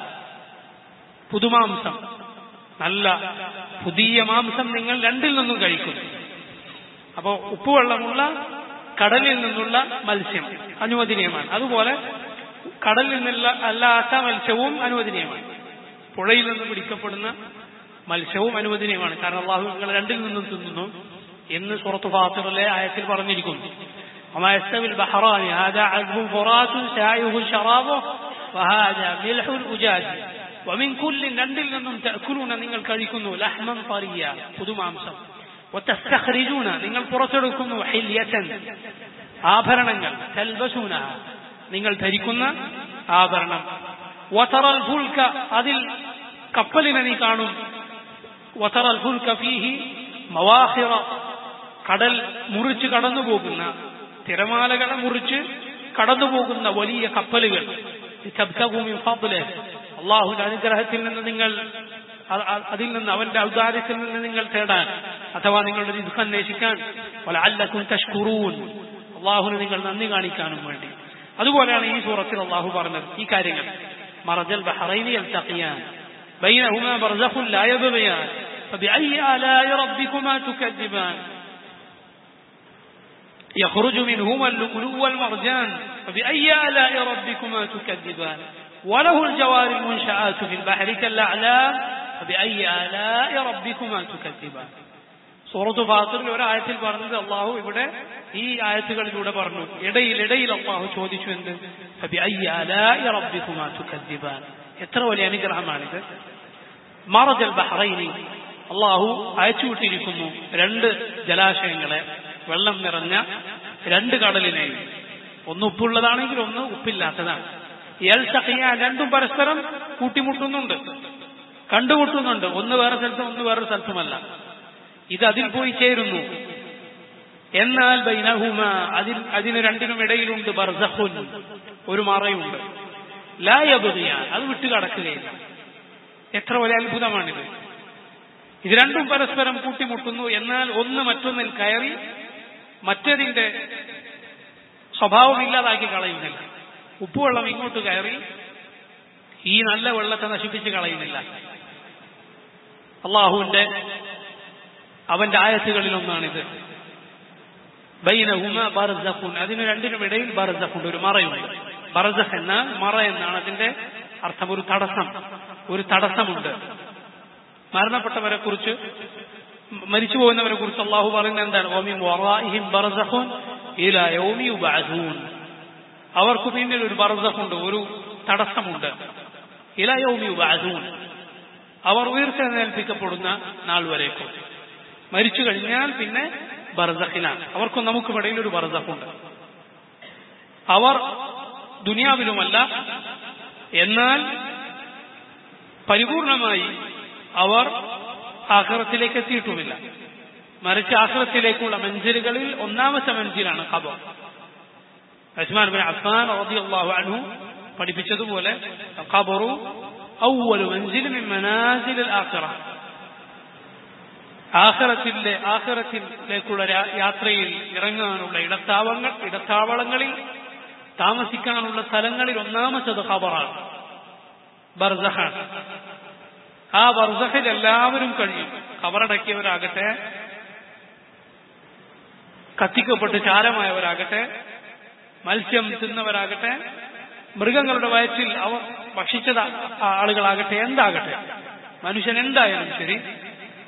പുതുമാംസം നല്ല പുതിയ മാംസം നിങ്ങൾ രണ്ടിൽ നിന്നും കഴിക്കുന്നു അപ്പോ ഉപ്പുവെള്ളമുള്ള കടലിൽ നിന്നുള്ള മത്സ്യം അനുവദനീയമാണ് അതുപോലെ കടലിൽ നിന്നുള്ള അല്ലാത്ത മത്സ്യവും അനുവദനീയമാണ് പുഴയിൽ നിന്ന് പിടിക്കപ്പെടുന്ന മത്സ്യവും അനുവദനീയമാണ് കാരണം അള്ളാഹു നിങ്ങൾ രണ്ടിൽ നിന്നും തിന്നുന്നു എന്ന് സുറത്ത് ഫാത്തിറിലെ ആയത്തിൽ പറഞ്ഞിരിക്കുന്നു وما يستوي البحران هذا عذب فرات سائغ شرابه وهذا ملح أجاج ومن كل രണ്ടിൽ നിന്നും تأكلون നിങ്ങൾ കഴിക്കുന്നു ലഹ്മൻ طريا പുതുമാംസം وتستخرجون നിങ്ങൾ പുറത്തെടുക്കുന്നു حلية ആഭരണങ്ങൾ തൽബസൂന നിങ്ങൾ ധരിക്കുന്ന ആഭരണം വതറൽ ഫുൽക അതിൽ കപ്പലിനെ നീ കാണും വതറൽ ഫുൽക ഫീഹി മവാഹിറ കടൽ മുറിച്ച് കടന്നു പോകുന്ന തിരമാലകളെ മുറിച്ച് കടന്നു പോകുന്ന വലിയ കപ്പലുകൾ അള്ളാഹുവിന്റെ അനുഗ്രഹത്തിൽ നിന്ന് നിങ്ങൾ അതിൽ നിന്ന് അവന്റെ ഔദാര്യത്തിൽ നിന്ന് നിങ്ങൾ തേടാൻ അഥവാ നിങ്ങളുടെ റിസ്ക് അന്വേഷിക്കാൻ പല അല്ലക്കും തഷ്കുറൂൻ അള്ളാഹുവിന് നിങ്ങൾ നന്ദി കാണിക്കാനും വേണ്ടി അതുപോലെയാണ് ഈ സൂറത്തിൽ അള്ളാഹു പറഞ്ഞത് ഈ കാര്യങ്ങൾ മറജൽ ബഹറൈനി التقيان بينهما برزخ لا يبغيان فبأي آلاء ربكما تكذبان يخرج منهما اللؤلؤ والمرجان فبأي آلاء ربكما تكذبان وله الجوار المنشآت في البحر كالأعلام فبأي آلاء ربكما تكذبان സൂറത്ത് ഫാത്തിറിൽ ഒരായത്തിൽ പറഞ്ഞത് അള്ളാഹു ഇവിടെ ഈ ആയത്തുകളിലൂടെ പറഞ്ഞു ഇടയിൽ ഇടയിൽ അള്ളാഹു ചോദിച്ചു എന്ത് എത്ര വലിയ അനുഗ്രഹമാണിത് മറജൽ ബഹ്റൈനി അള്ളാഹു അയച്ചുവിട്ടിരിക്കുന്നു രണ്ട് ജലാശയങ്ങളെ വെള്ളം നിറഞ്ഞ രണ്ട് കടലിനെയും ഒന്ന് ഉപ്പുള്ളതാണെങ്കിൽ ഒന്ന് ഉപ്പില്ലാത്തതാണ് എൽ സഹിയ രണ്ടും പരസ്പരം കൂട്ടിമുട്ടുന്നുണ്ട് കണ്ടുമുട്ടുന്നുണ്ട് ഒന്ന് വേറെ സ്ഥലത്തും ഒന്ന് വേറെ സ്ഥലത്തുമല്ല ഇത് അതിൽ പോയി ചേരുന്നു എന്നാൽ ബൈനഹുമ അതിൽ അതിന് രണ്ടിനും ഇടയിലുണ്ട് ബർസഖുൻ ഒരു മറയുണ്ട് ലായബുദിയാൻ അത് വിട്ടുകടക്കുകയില്ല എത്ര വലിയ അത്ഭുതമാണിത് ഇത് രണ്ടും പരസ്പരം കൂട്ടിമുട്ടുന്നു എന്നാൽ ഒന്ന് മറ്റൊന്നിൽ കയറി മറ്റതിന്റെ സ്വഭാവം ഇല്ലാതാക്കി കളയുന്നില്ല ഉപ്പുവെള്ളം ഇങ്ങോട്ട് കയറി ഈ നല്ല വെള്ളത്തെ നശിപ്പിച്ച് കളയുന്നില്ല അള്ളാഹുവിന്റെ അവന്റെ ആയത്തുകളിലൊന്നാണിത് ബൈനഹുമ ബർസഖുൻ അതിന് രണ്ടിനും ഇടയിൽ ബർസഖുണ്ട് ഒരു മറയുണ്ട് ബർസഖ് എന്നാൽ മറ എന്നാണ് അതിന്റെ അർത്ഥം ഒരു തടസ്സം ഒരു തടസ്സമുണ്ട് മരണപ്പെട്ടവരെ കുറിച്ച് മരിച്ചു പോകുന്നവരെ കുറിച്ച് അള്ളാഹു പറയുന്നത് എന്താണ് ഓമി വറാഹിം ബർസഖുൻ ഇലാ യൗമി യുബഅസൂൻ അവർക്ക് പിന്നിൽ ഒരു ബർസഖുണ്ട് ഒരു തടസ്സമുണ്ട് ഇലാ യൗമി യുബഅസൂൻ അവർ ഉയർത്തെഴുന്നേൽപ്പിക്കപ്പെടുന്ന നാൾ വരേക്കും മരിച്ചു കഴിഞ്ഞാൽ പിന്നെ ബർസഖിനാണ് അവർക്കും നമുക്കും ഇടയിൽ ഒരു ബർസഖുണ്ട് അവർ ദുനിയാവിലുമല്ല എന്നാൽ പരിപൂർണമായി അവർ ആഹ്റത്തിലേക്ക് എത്തിയിട്ടുമില്ല മറിച്ച് ആഹ്റത്തിലേക്കുള്ള മഞ്ചലുകളിൽ ഒന്നാമത്തെ മഞ്ചിലാണ് ഖബർ ഉസ്മാൻ ബിൻ അഫ്ഫാൻ റളിയല്ലാഹു അൻഹു പഠിപ്പിച്ചതുപോലെ ഖബറു അവ്വലു മൻസിൽ മിൻ മനാസിൽ ആഖിറ ആഖിറത്തിലെ ആഖിറത്തിലേക്കുള്ള യാത്രയിൽ ഇറങ്ങാനുള്ള ഇടത്താവങ്ങൾ ഇടത്താവളങ്ങളിൽ താമസിക്കാനുള്ള സ്ഥലങ്ങളിൽ ഒന്നാമത്തത് ഖബറാണ് ബർസഹാണ് ആ ബർസഹിൽ എല്ലാവരും കഴിയും ഖബറടക്കിയവരാകട്ടെ കത്തിക്കപ്പെട്ട് ചാരമായവരാകട്ടെ മത്സ്യം തിന്നവരാകട്ടെ മൃഗങ്ങളുടെ വയറ്റിൽ അവർ ഭക്ഷിച്ചത് ആളുകളാകട്ടെ എന്താകട്ടെ മനുഷ്യൻ എന്തായാലും ശരി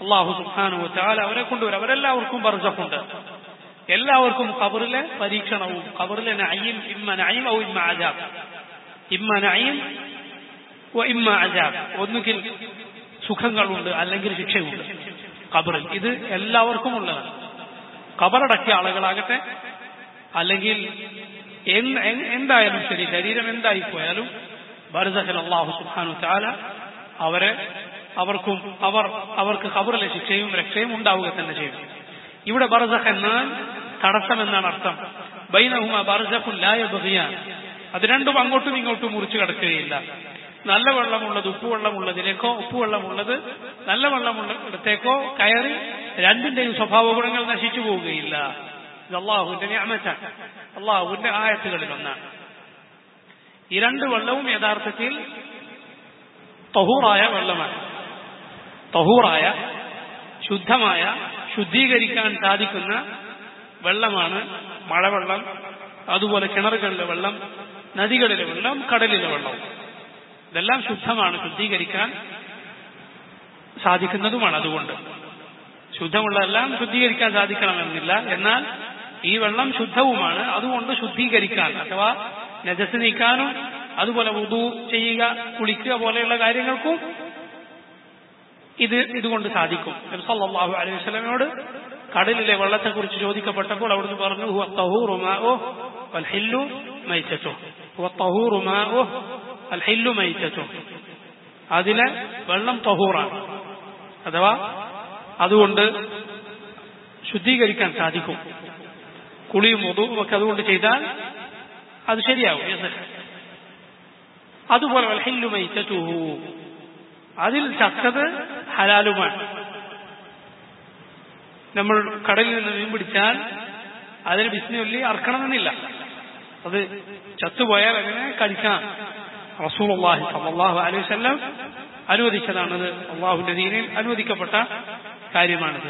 അള്ളാഹു സുഹാനു ചാല അവരെ കൊണ്ടുവരും അവരെല്ലാവർക്കും ബർസഖുണ്ട് എല്ലാവർക്കും ഖബറിലെ പരീക്ഷണവും ഖബറിലെ നഈം ഇമ്മ നഈം ഔ ഇമ്മ അജാബ് ഇമ്മ നഈം വ ഇമ്മ അജാബ് ഒന്നുകിൽ സുഖങ്ങളുണ്ട് അല്ലെങ്കിൽ ശിക്ഷയുണ്ട് ഖബറിൽ ഇത് എല്ലാവർക്കും ഉള്ളതാണ് ഖബറടക്കിയ ആളുകളാകട്ടെ അല്ലെങ്കിൽ എന്ത് എ- എന്തായാലും ശരി ശരീരം എന്തായിപ്പോയാലും ബർസഖിൽ അള്ളാഹു സുബ്ഹാനഹു തആല അവരെ അവർക്കും അവർ അവർക്ക് ഖബറിലെ ശിക്ഷയും രക്ഷയും ഉണ്ടാവുക തന്നെ ചെയ്യും ഇവിടെ ബർസഖ് എന്നാൽ തടസ്സം എന്നാണ് അർത്ഥം ബൈനഹുമ ബർസഖുൻ ലാ യബ്ഗിയാൻ അത് രണ്ടും അങ്ങോട്ടും ഇങ്ങോട്ടും മുറിച്ചു കടക്കുകയില്ല നല്ല വെള്ളമുള്ളത് ഉപ്പുവെള്ളമുള്ളതിലേക്കോ ഉപ്പുവെള്ളമുള്ളത് നല്ല വെള്ളമുള്ള ഇടത്തേക്കോ കയറി രണ്ടിന്റെയും സ്വഭാവ ഗുണങ്ങൾ നശിച്ചു പോവുകയില്ല ഇത് അള്ളാഹുവിന്റെ ഞാമറ്റാണ് അള്ളാഹുവിന്റെ ആയത്തുകളിൽ ഒന്നാണ് ഈ രണ്ട് വെള്ളവും യഥാർത്ഥത്തിൽ തഹൂറായ വെള്ളമാണ് തഹൂറായ ശുദ്ധമായ ശുദ്ധീകരിക്കാൻ സാധിക്കുന്ന വെള്ളമാണ് മഴവെള്ളം അതുപോലെ കിണറുകളിലെ വെള്ളം നദികളിലെ വെള്ളം കടലിലെ വെള്ളം ഇതെല്ലാം ശുദ്ധമാണ് ശുദ്ധീകരിക്കാൻ സാധിക്കുന്നതുമാണ് അതുകൊണ്ട് ശുദ്ധമുള്ളതെല്ലാം ശുദ്ധീകരിക്കാൻ സാധിക്കണമെന്നില്ല എന്നാൽ ഈ വെള്ളം ശുദ്ധവുമാണ് അതുകൊണ്ട് ശുദ്ധീകരിക്കാൻ അഥവാ നജസ് നീക്കാനും അതുപോലെ ഉദു ചെയ്യുക കുളിക്കുക പോലെയുള്ള കാര്യങ്ങൾക്കും ഇത് ഇതുകൊണ്ട് സാധിക്കും നബി സല്ലല്ലാഹു അലൈഹി വസല്ലമയോട് കടലിലെ വെള്ളത്തെക്കുറിച്ച് ചോദിക്കപ്പെട്ടപ്പോൾ അവിടുന്ന് പറഞ്ഞു ഹുവ തഹൂറു മാഉഹു വൽ ഹില്ലു മൈതതുഹു ഹുവ തഹൂറു മാഉഹു വൽ ഹില്ലു മൈതതുഹു അതിലെ വെള്ളം തഹൂറാണ് അഥവാ അതുകൊണ്ട് ശുദ്ധീകരിക്കാൻ സാധിക്കും കുളിയും ഒതുവും ഒക്കെ അതുകൊണ്ട് ചെയ്താൽ അത് ശരിയാവും യസഹ്. അതുപോലെ വൽ ഹില്ലു മൈതതുഹു അതിൽ ചത്തത് ഹലാലുമാണ് നമ്മൾ കടലിൽ നിന്ന് മീൻ പിടിച്ചാൽ അതിന് ബിസ്മില്ലി അറക്കണമെന്നില്ല അത് ചത്തുപോയാൽ അങ്ങനെ കഴിക്കാം റസൂലുള്ളാഹി സല്ലല്ലാഹു അലൈഹി വസല്ലം അനുവദിച്ചതാണത് അള്ളാഹുവിന്റെ ദീനിൽ അനുവദിക്കപ്പെട്ട കാര്യമാണിത്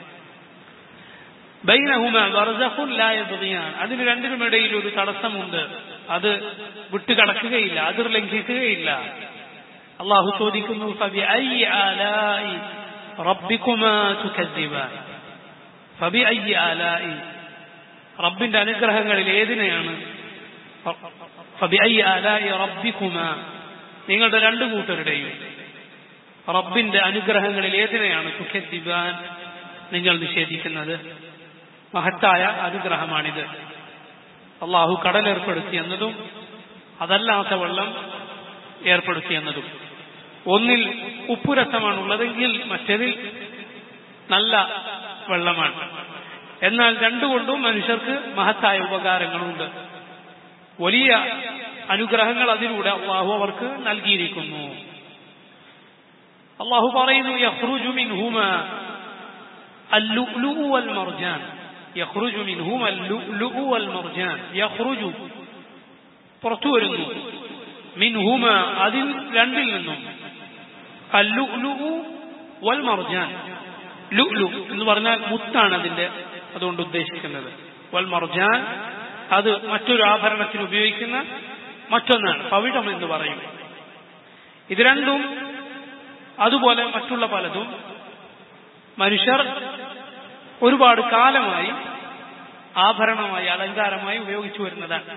ബൈനഹുമ ബർസഖുൻ ലാ യബ്ഗിയാൻ അതിന് രണ്ടിനുമിടയിൽ ഒരു തടസ്സമുണ്ട് അത് വിട്ടുകടക്കുകയില്ല അതിർ ലംഘിക്കുകയില്ല അള്ളാഹു ചോദിക്കുന്നു فبأي آلاء ربكما تكذبان فبأي آلاء റബ്ബിന്റെ അനുഗ്രഹങ്ങളിൽ ഏതിനെയാണ് فبأي آلاء ربكما നിങ്ങളുടെ രണ്ടു കൂട്ടരുടെയും റബ്ബിന്റെ അനുഗ്രഹങ്ങളിൽ ഏതിനെയാണ് തുഖദ്ദിബാൻ നിങ്ങൾ നിഷേധിക്കുന്നത് മഹത്തായ അനുഗ്രഹമാണിത് അള്ളാഹു കടൽ ഏർപ്പെടുത്തിയെന്നതും അതല്ലാത്ത വെള്ളം ഏർപ്പെടുത്തിയെന്നതും ഒന്നിൽ ഉപ്പുരസമാണുള്ളതെങ്കിൽ മറ്റേതിൽ നല്ല വെള്ളമാണ് എന്നാൽ രണ്ടുകൊണ്ടും മനുഷ്യർക്ക് മഹത്തായ ഉപകാരങ്ങളുണ്ട് വലിയ അനുഗ്രഹങ്ങൾ അതിലൂടെ അള്ളാഹു അവർക്ക് നൽകിയിരിക്കുന്നു അള്ളാഹു പറയുന്നു യഖ്റുജു മിൻഹുമ اللؤلؤ والمرجان يخرج منهما اللؤلؤ والمرجان يخرج പുറത്തു വരുന്നു മിൻഹുമ അതിൽ രണ്ടിൽ നിന്നും അല്ലുലു വൽ മർജാൻ ലുലു എന്ന് പറഞ്ഞാൽ മുത്താണ് അതിന്റെ അതുകൊണ്ട് ഉദ്ദേശിക്കുന്നത് വൽ മർജാൻ അത് മറ്റൊരു ആഭരണത്തിന് ഉപയോഗിക്കുന്ന മറ്റൊന്നാണ് പവിഴം എന്ന് പറയും ഇത് രണ്ടും അതുപോലെ മറ്റുള്ള പലതും മനുഷ്യർ ഒരുപാട് കാലമായി ആഭരണമായി അലങ്കാരമായി ഉപയോഗിച്ചു വരുന്നതാണ്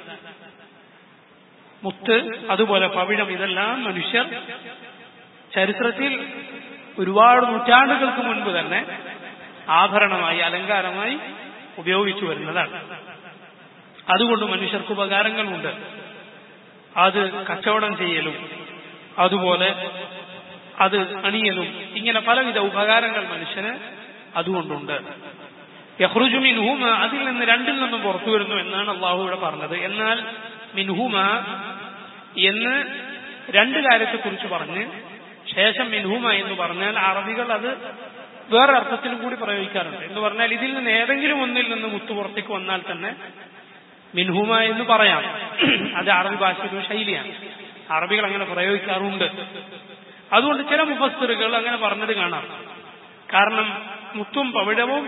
മുത്ത് അതുപോലെ പവിഴം ഇതെല്ലാം മനുഷ്യർ ചരിത്രത്തിൽ ഒരുപാട് നൂറ്റാണ്ടുകൾക്ക് മുൻപ് തന്നെ ആഭരണമായി അലങ്കാരമായി ഉപയോഗിച്ചു വരുന്നതാണ് അതുകൊണ്ട് മനുഷ്യർക്ക് ഉപകാരങ്ങളുണ്ട് അത് കച്ചവടം ചെയ്യലും അതുപോലെ അത് അണിയലും ഇങ്ങനെ പലവിധ ഉപകാരങ്ങൾ മനുഷ്യന് അതുകൊണ്ടുണ്ട് യഹ്റുജു മിൻഹുമ അതിൽ നിന്ന് രണ്ടിൽ നിന്നും പുറത്തു വരുന്നു എന്നാണ് അള്ളാഹു ഇവിടെ പറഞ്ഞത് എന്നാൽ മിൻഹുമ എന്ന് രണ്ട് കാര്യത്തെക്കുറിച്ച് പറഞ്ഞ് ശേഷം മിൻഹുമ എന്ന് പറഞ്ഞാൽ അറബികൾ അത് വേറെ അർത്ഥത്തിലും കൂടി പ്രയോഗിക്കാറുണ്ട് എന്ന് പറഞ്ഞാൽ ഇതിൽ നിന്ന് ഏതെങ്കിലും ഒന്നിൽ നിന്ന് മുത്തു പുറത്തേക്ക് വന്നാൽ തന്നെ മിൻഹുമ എന്ന് പറയാം അത് അറബി ഭാഷയുടെ ശൈലിയാണ് അറബികൾ അങ്ങനെ പ്രയോഗിക്കാറുണ്ട് അതുകൊണ്ട് ചില മുഫസ്തറുകൾ അങ്ങനെ പറഞ്ഞത് കാണാം കാരണം മുത്തും പവിഴവും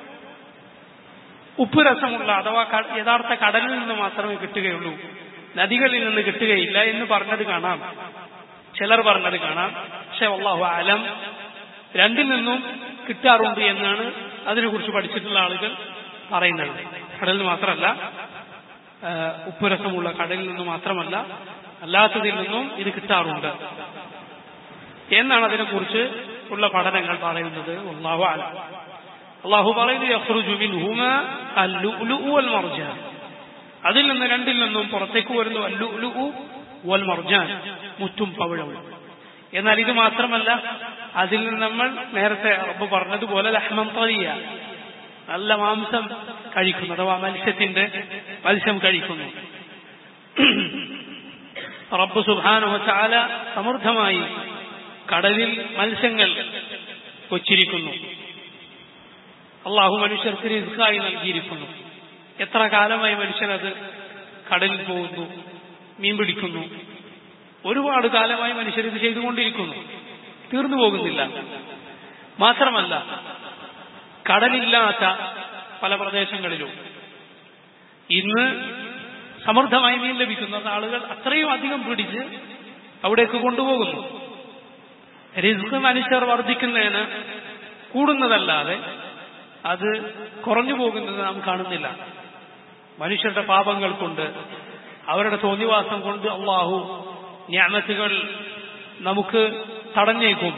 ഉപ്പ് രസമുള്ള അഥവാ ക- യഥാർത്ഥ കടലിൽ നിന്ന് മാത്രമേ കിട്ടുകയുള്ളൂ നദികളിൽ നിന്ന് കിട്ടുകയില്ല എന്ന് പറഞ്ഞത് കാണാം ചിലർ പറഞ്ഞത് കാണാം പക്ഷെ അള്ളാഹു അലം രണ്ടിൽ നിന്നും കിട്ടാറുണ്ട് എന്നാണ് അതിനെക്കുറിച്ച് പഠിച്ചിട്ടുള്ള ആളുകൾ പറയുന്നത് കടലിൽ മാത്രമല്ല ആ, ഉപ്പുരസമുള്ള കടലിൽ നിന്ന് മാത്രമല്ല അല്ലാത്തതിൽ നിന്നും ഇത് കിട്ടാറുണ്ട് എന്നാണ് അതിനെക്കുറിച്ച് ഉള്ള പഠനങ്ങൾ പറയുന്നത് അള്ളാഹു അലം അള്ളാഹു പറയുന്നത് യഖ്റുജു മിൻഹുമാ അല്ലുഉലുഉ വൽ മർജാൻ അതിൽ നിന്ന് രണ്ടിൽ നിന്നും പുറത്തേക്ക് വരുന്നു അല്ലുഉലുഉ വൽ മർജാൻ മുത്തും പവിഴവും എന്നാൽ ഇത് മാത്രമല്ല അതിൽ നിന്ന് നമ്മൾ നേരത്തെ റബ്ബ് പറഞ്ഞതുപോലെ ലഹ്മം തറിയ നല്ല മാംസം കഴിക്കുന്നു അഥവാ മത്സ്യത്തിന്റെ മത്സ്യം കഴിക്കുന്നു റബ്ബ് സുബാനുഹ ചാല സമൃദ്ധമായി കടലിൽ മത്സ്യങ്ങൾ കൊച്ചിരിക്കുന്നു അള്ളാഹു മനുഷ്യർക്ക് റിസ്ക്കായി നൽകിയിരിക്കുന്നു എത്ര കാലമായി മനുഷ്യനത് കടലിൽ പോകുന്നു മീൻ പിടിക്കുന്നു ഒരുപാട് കാലമായി മനുഷ്യർ ഇത് ചെയ്തുകൊണ്ടിരിക്കുന്നു തീർന്നു പോകുന്നില്ല മാത്രമല്ല കടലില്ലാത്ത പല പ്രദേശങ്ങളിലും ഇന്ന് സമൃദ്ധമായി മീൻ ലഭിക്കുന്ന ആളുകൾ അത്രയും അധികം പിടിച്ച് അവിടേക്ക് കൊണ്ടുപോകുന്നു റിസ്ക് മനുഷ്യർ വർദ്ധിക്കുന്നതിന് കൂടുന്നതല്ലാതെ അത് കുറഞ്ഞു പോകുന്നത് നാം കാണുന്നില്ല മനുഷ്യരുടെ പാപങ്ങൾ കൊണ്ട് അവരുടെ തോന്നിവാസം കൊണ്ട് അള്ളാഹു ഞാമത്തുകൾ നമുക്ക് തടഞ്ഞേക്കും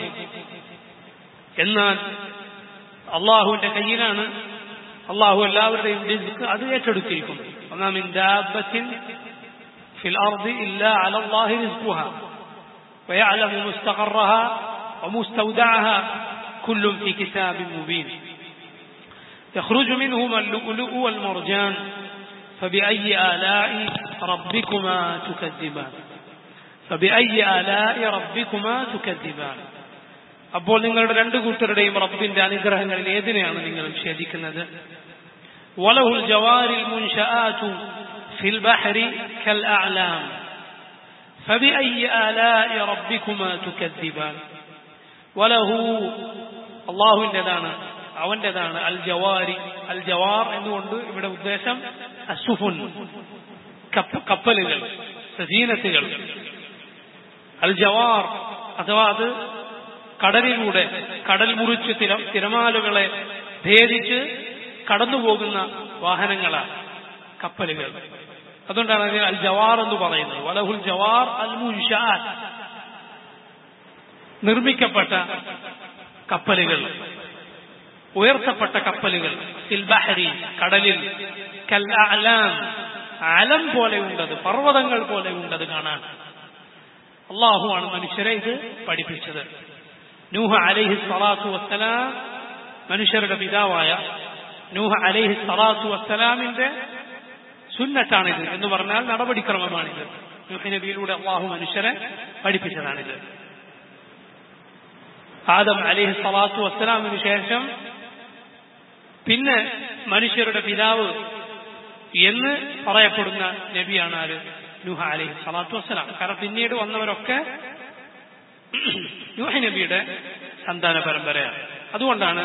എന്നാൽ അള്ളാഹുവിന്റെ കയ്യിലാണ് അള്ളാഹു എല്ലാവരുടെയും റിസ്ക് അത് ഏറ്റെടുത്തിരിക്കുന്നു ഒന്നാം ദാബത്തിൻ ഫിൽ അർദി ഇല്ല അലല്ലാഹി റിസ്ഖുഹ ويعلم مستقرها ومستودعها كل في كتاب مبين يخرج منهما اللؤلؤ والمرجان فبأي آلاء ربكما تكذبان فبأي آلاء ربكما تكذبان അപ്പോൾ നിങ്ങളുടെ രണ്ടു കൂട്ടരുടെയും റബ്ബിന്റെ അനുഗ്രഹങ്ങളിൽ ഏതിനെയാണ് നിങ്ങൾ നിഷേധിക്കുന്നത് വലഹുൽ ജവാരിൽ മുൻഷആതു ഫിൽ ബഹരി കൽ അഅലാം فبأي آلاء ربكما تكذبان وله അള്ളാഹുവിൻ്റെതാണ് അവൻ്റെതാണ് അൽ ജവാരി അൽ ജവാർ എന്നുകൊണ്ട് ഇവിടെ ഉദ്ദേശം അസുഫുൻ കപ്പലുകൾ സജീനത്തുകൾ അൽ ജവാർ അഥവാ അത് കടലിലൂടെ കടൽ മുറിച്ച് തിര തിരമാലകളെ ഭേദിച്ച് കടന്നുപോകുന്ന വാഹനങ്ങളാണ് കപ്പലുകൾ അതുകൊണ്ടാണ് അതിന് അൽ ജവാർ എന്ന് പറയുന്നത് വലഹുൽ ജവാർ അൽ മുൻഷാൻ നിർമ്മിക്കപ്പെട്ട കപ്പലുകൾ ഉയർത്തപ്പെട്ട കപ്പലുകൾ ഫിൽ ബഹരി കടലിൽ കൽ അലാം അലം പോലെ ഉണ്ടത് പർവ്വതങ്ങൾ പോലെ ഉണ്ടത് കാണാൻ അള്ളാഹുവാണ് മനുഷ്യരെ ഇത് പഠിപ്പിച്ചത് നൂഹ അലൈഹി സ്വലാത്തു വസ്സലാം മനുഷ്യരുടെ പിതാവായ നൂഹ അലൈഹി സ്വലാത്തു വസ്സലാമിന്റെ സുന്നത്താണിത് എന്ന് പറഞ്ഞാൽ നടപടിക്രമമാണിത് നൂഹ് നബിയിലൂടെ അള്ളാഹു മനുഷ്യരെ പഠിപ്പിച്ചതാണിത് ആദം അലിഹി സ്വലാത്തു വസ്സലാമിന് ശേഷം പിന്നെ മനുഷ്യരുടെ പിതാവ് എന്ന് പറയപ്പെടുന്ന നബിയാണ് ആര് നൂഹ അലിഹി സ്വലാത്തു വസ്സലാം കാരണം പിന്നീട് വന്നവരൊക്കെ നൂഹ നബിയുടെ സന്താന പരമ്പരയാണ് അതുകൊണ്ടാണ്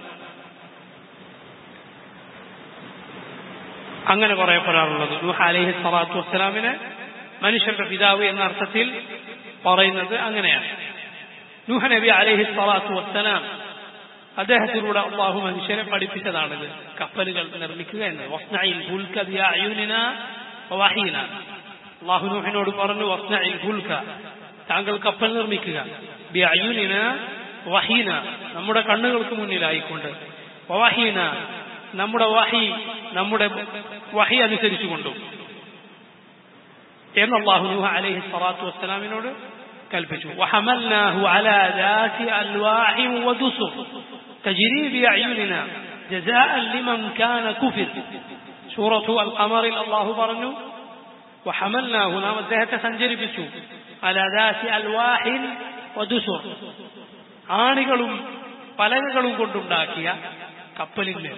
അങ്ങനെ പറയപ്പെടാറുള്ളത് നൂഹ അലൈഹി സ്വലാത്തു വസ്സലാമിനെ മനുഷ്യരുടെ പിതാവ് എന്ന അർത്ഥത്തിൽ പറയുന്നത് അങ്ങനെയാണ് നൂഹ നബി അലൈഹി സ്വലാത്തു വസ്സലാം അദ്ദേഹത്തിലൂടെ അള്ളാഹു മനുഷ്യരെ പഠിപ്പിച്ചതാണിത് കപ്പലുകൾ നിർമ്മിക്കുക എന്നത് വസ്നയിൽ ഭൂൽക്ക അയ്യൂനിന വഹീന അള്ളാഹു നൂഹിനോട് പറഞ്ഞു വസ്നയിൽ ഭൂൽക്ക താങ്കൾ കപ്പൽ നിർമ്മിക്കുക ബി അയ്യൂനിന വഹീന നമ്മുടെ കണ്ണുകൾക്ക് മുന്നിലായിക്കൊണ്ട് വഹീന നമ്മുടെ വഹി നമ്മുടെ വഹി അനുസരിച്ചുകൊണ്ടും എന്ന് അള്ളാഹു നൂഹ അലൈഹി സ്വലാത്തു വസ്സലാമിനോട് കൽപ്പിച്ചു وحملناه على ذات ألواح ودسر تجري بأعيننا جزاء لمن كان كفر سورة القمر الله പറഞ്ഞു وحملناه നാം അദ്ദേഹത്തെ സഞ്ചരിപ്പിച്ചു على ذات ألواح ودسر ആണികളും പലകകളും കൊണ്ടുണ്ടാക്കിയ കപ്പലിന്മേൽ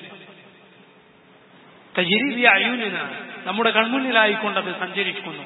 തജിരി അയ്യൂനിന നമ്മുടെ കൺമുന്നിലായിക്കൊണ്ടത് സഞ്ചരിക്കുന്നു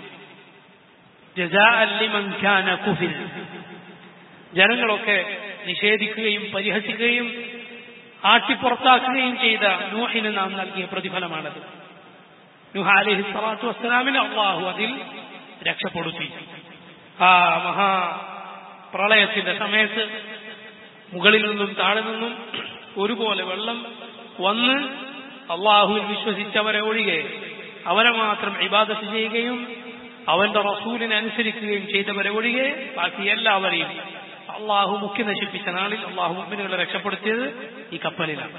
കുഫിൽ ജനങ്ങളൊക്കെ നിഷേധിക്കുകയും പരിഹസിക്കുകയും ആട്ടിപ്പുറത്താക്കുകയും ചെയ്ത നൂഹിന് നാം നൽകിയ പ്രതിഫലമാണത് നൂഹ അലഹി സ്വലാത്തു വസ്സലാമിന് അള്ളാഹു അതിൽ രക്ഷപ്പെടുത്തി ആ മഹാ പ്രളയത്തിന്റെ സമയത്ത് മുകളിൽ നിന്നും താഴെ നിന്നും ഒരുപോലെ വെള്ളം വന്ന് അള്ളാഹുവിൽ വിശ്വസിച്ചവരെ ഒഴികെ അവരെ മാത്രം ഇബാദത്ത് ചെയ്യുകയും അവന്റെ റസൂലിനെ അനുസരിക്കുകയും ചെയ്തവരെ ഒഴികെ ബാക്കി എല്ലാവരെയും അള്ളാഹു മുഖ്യ നശിപ്പിച്ച നാളിൽ അള്ളാഹു മുമ്പിനുകളെ രക്ഷപ്പെടുത്തിയത് ഈ കപ്പലിലാണ്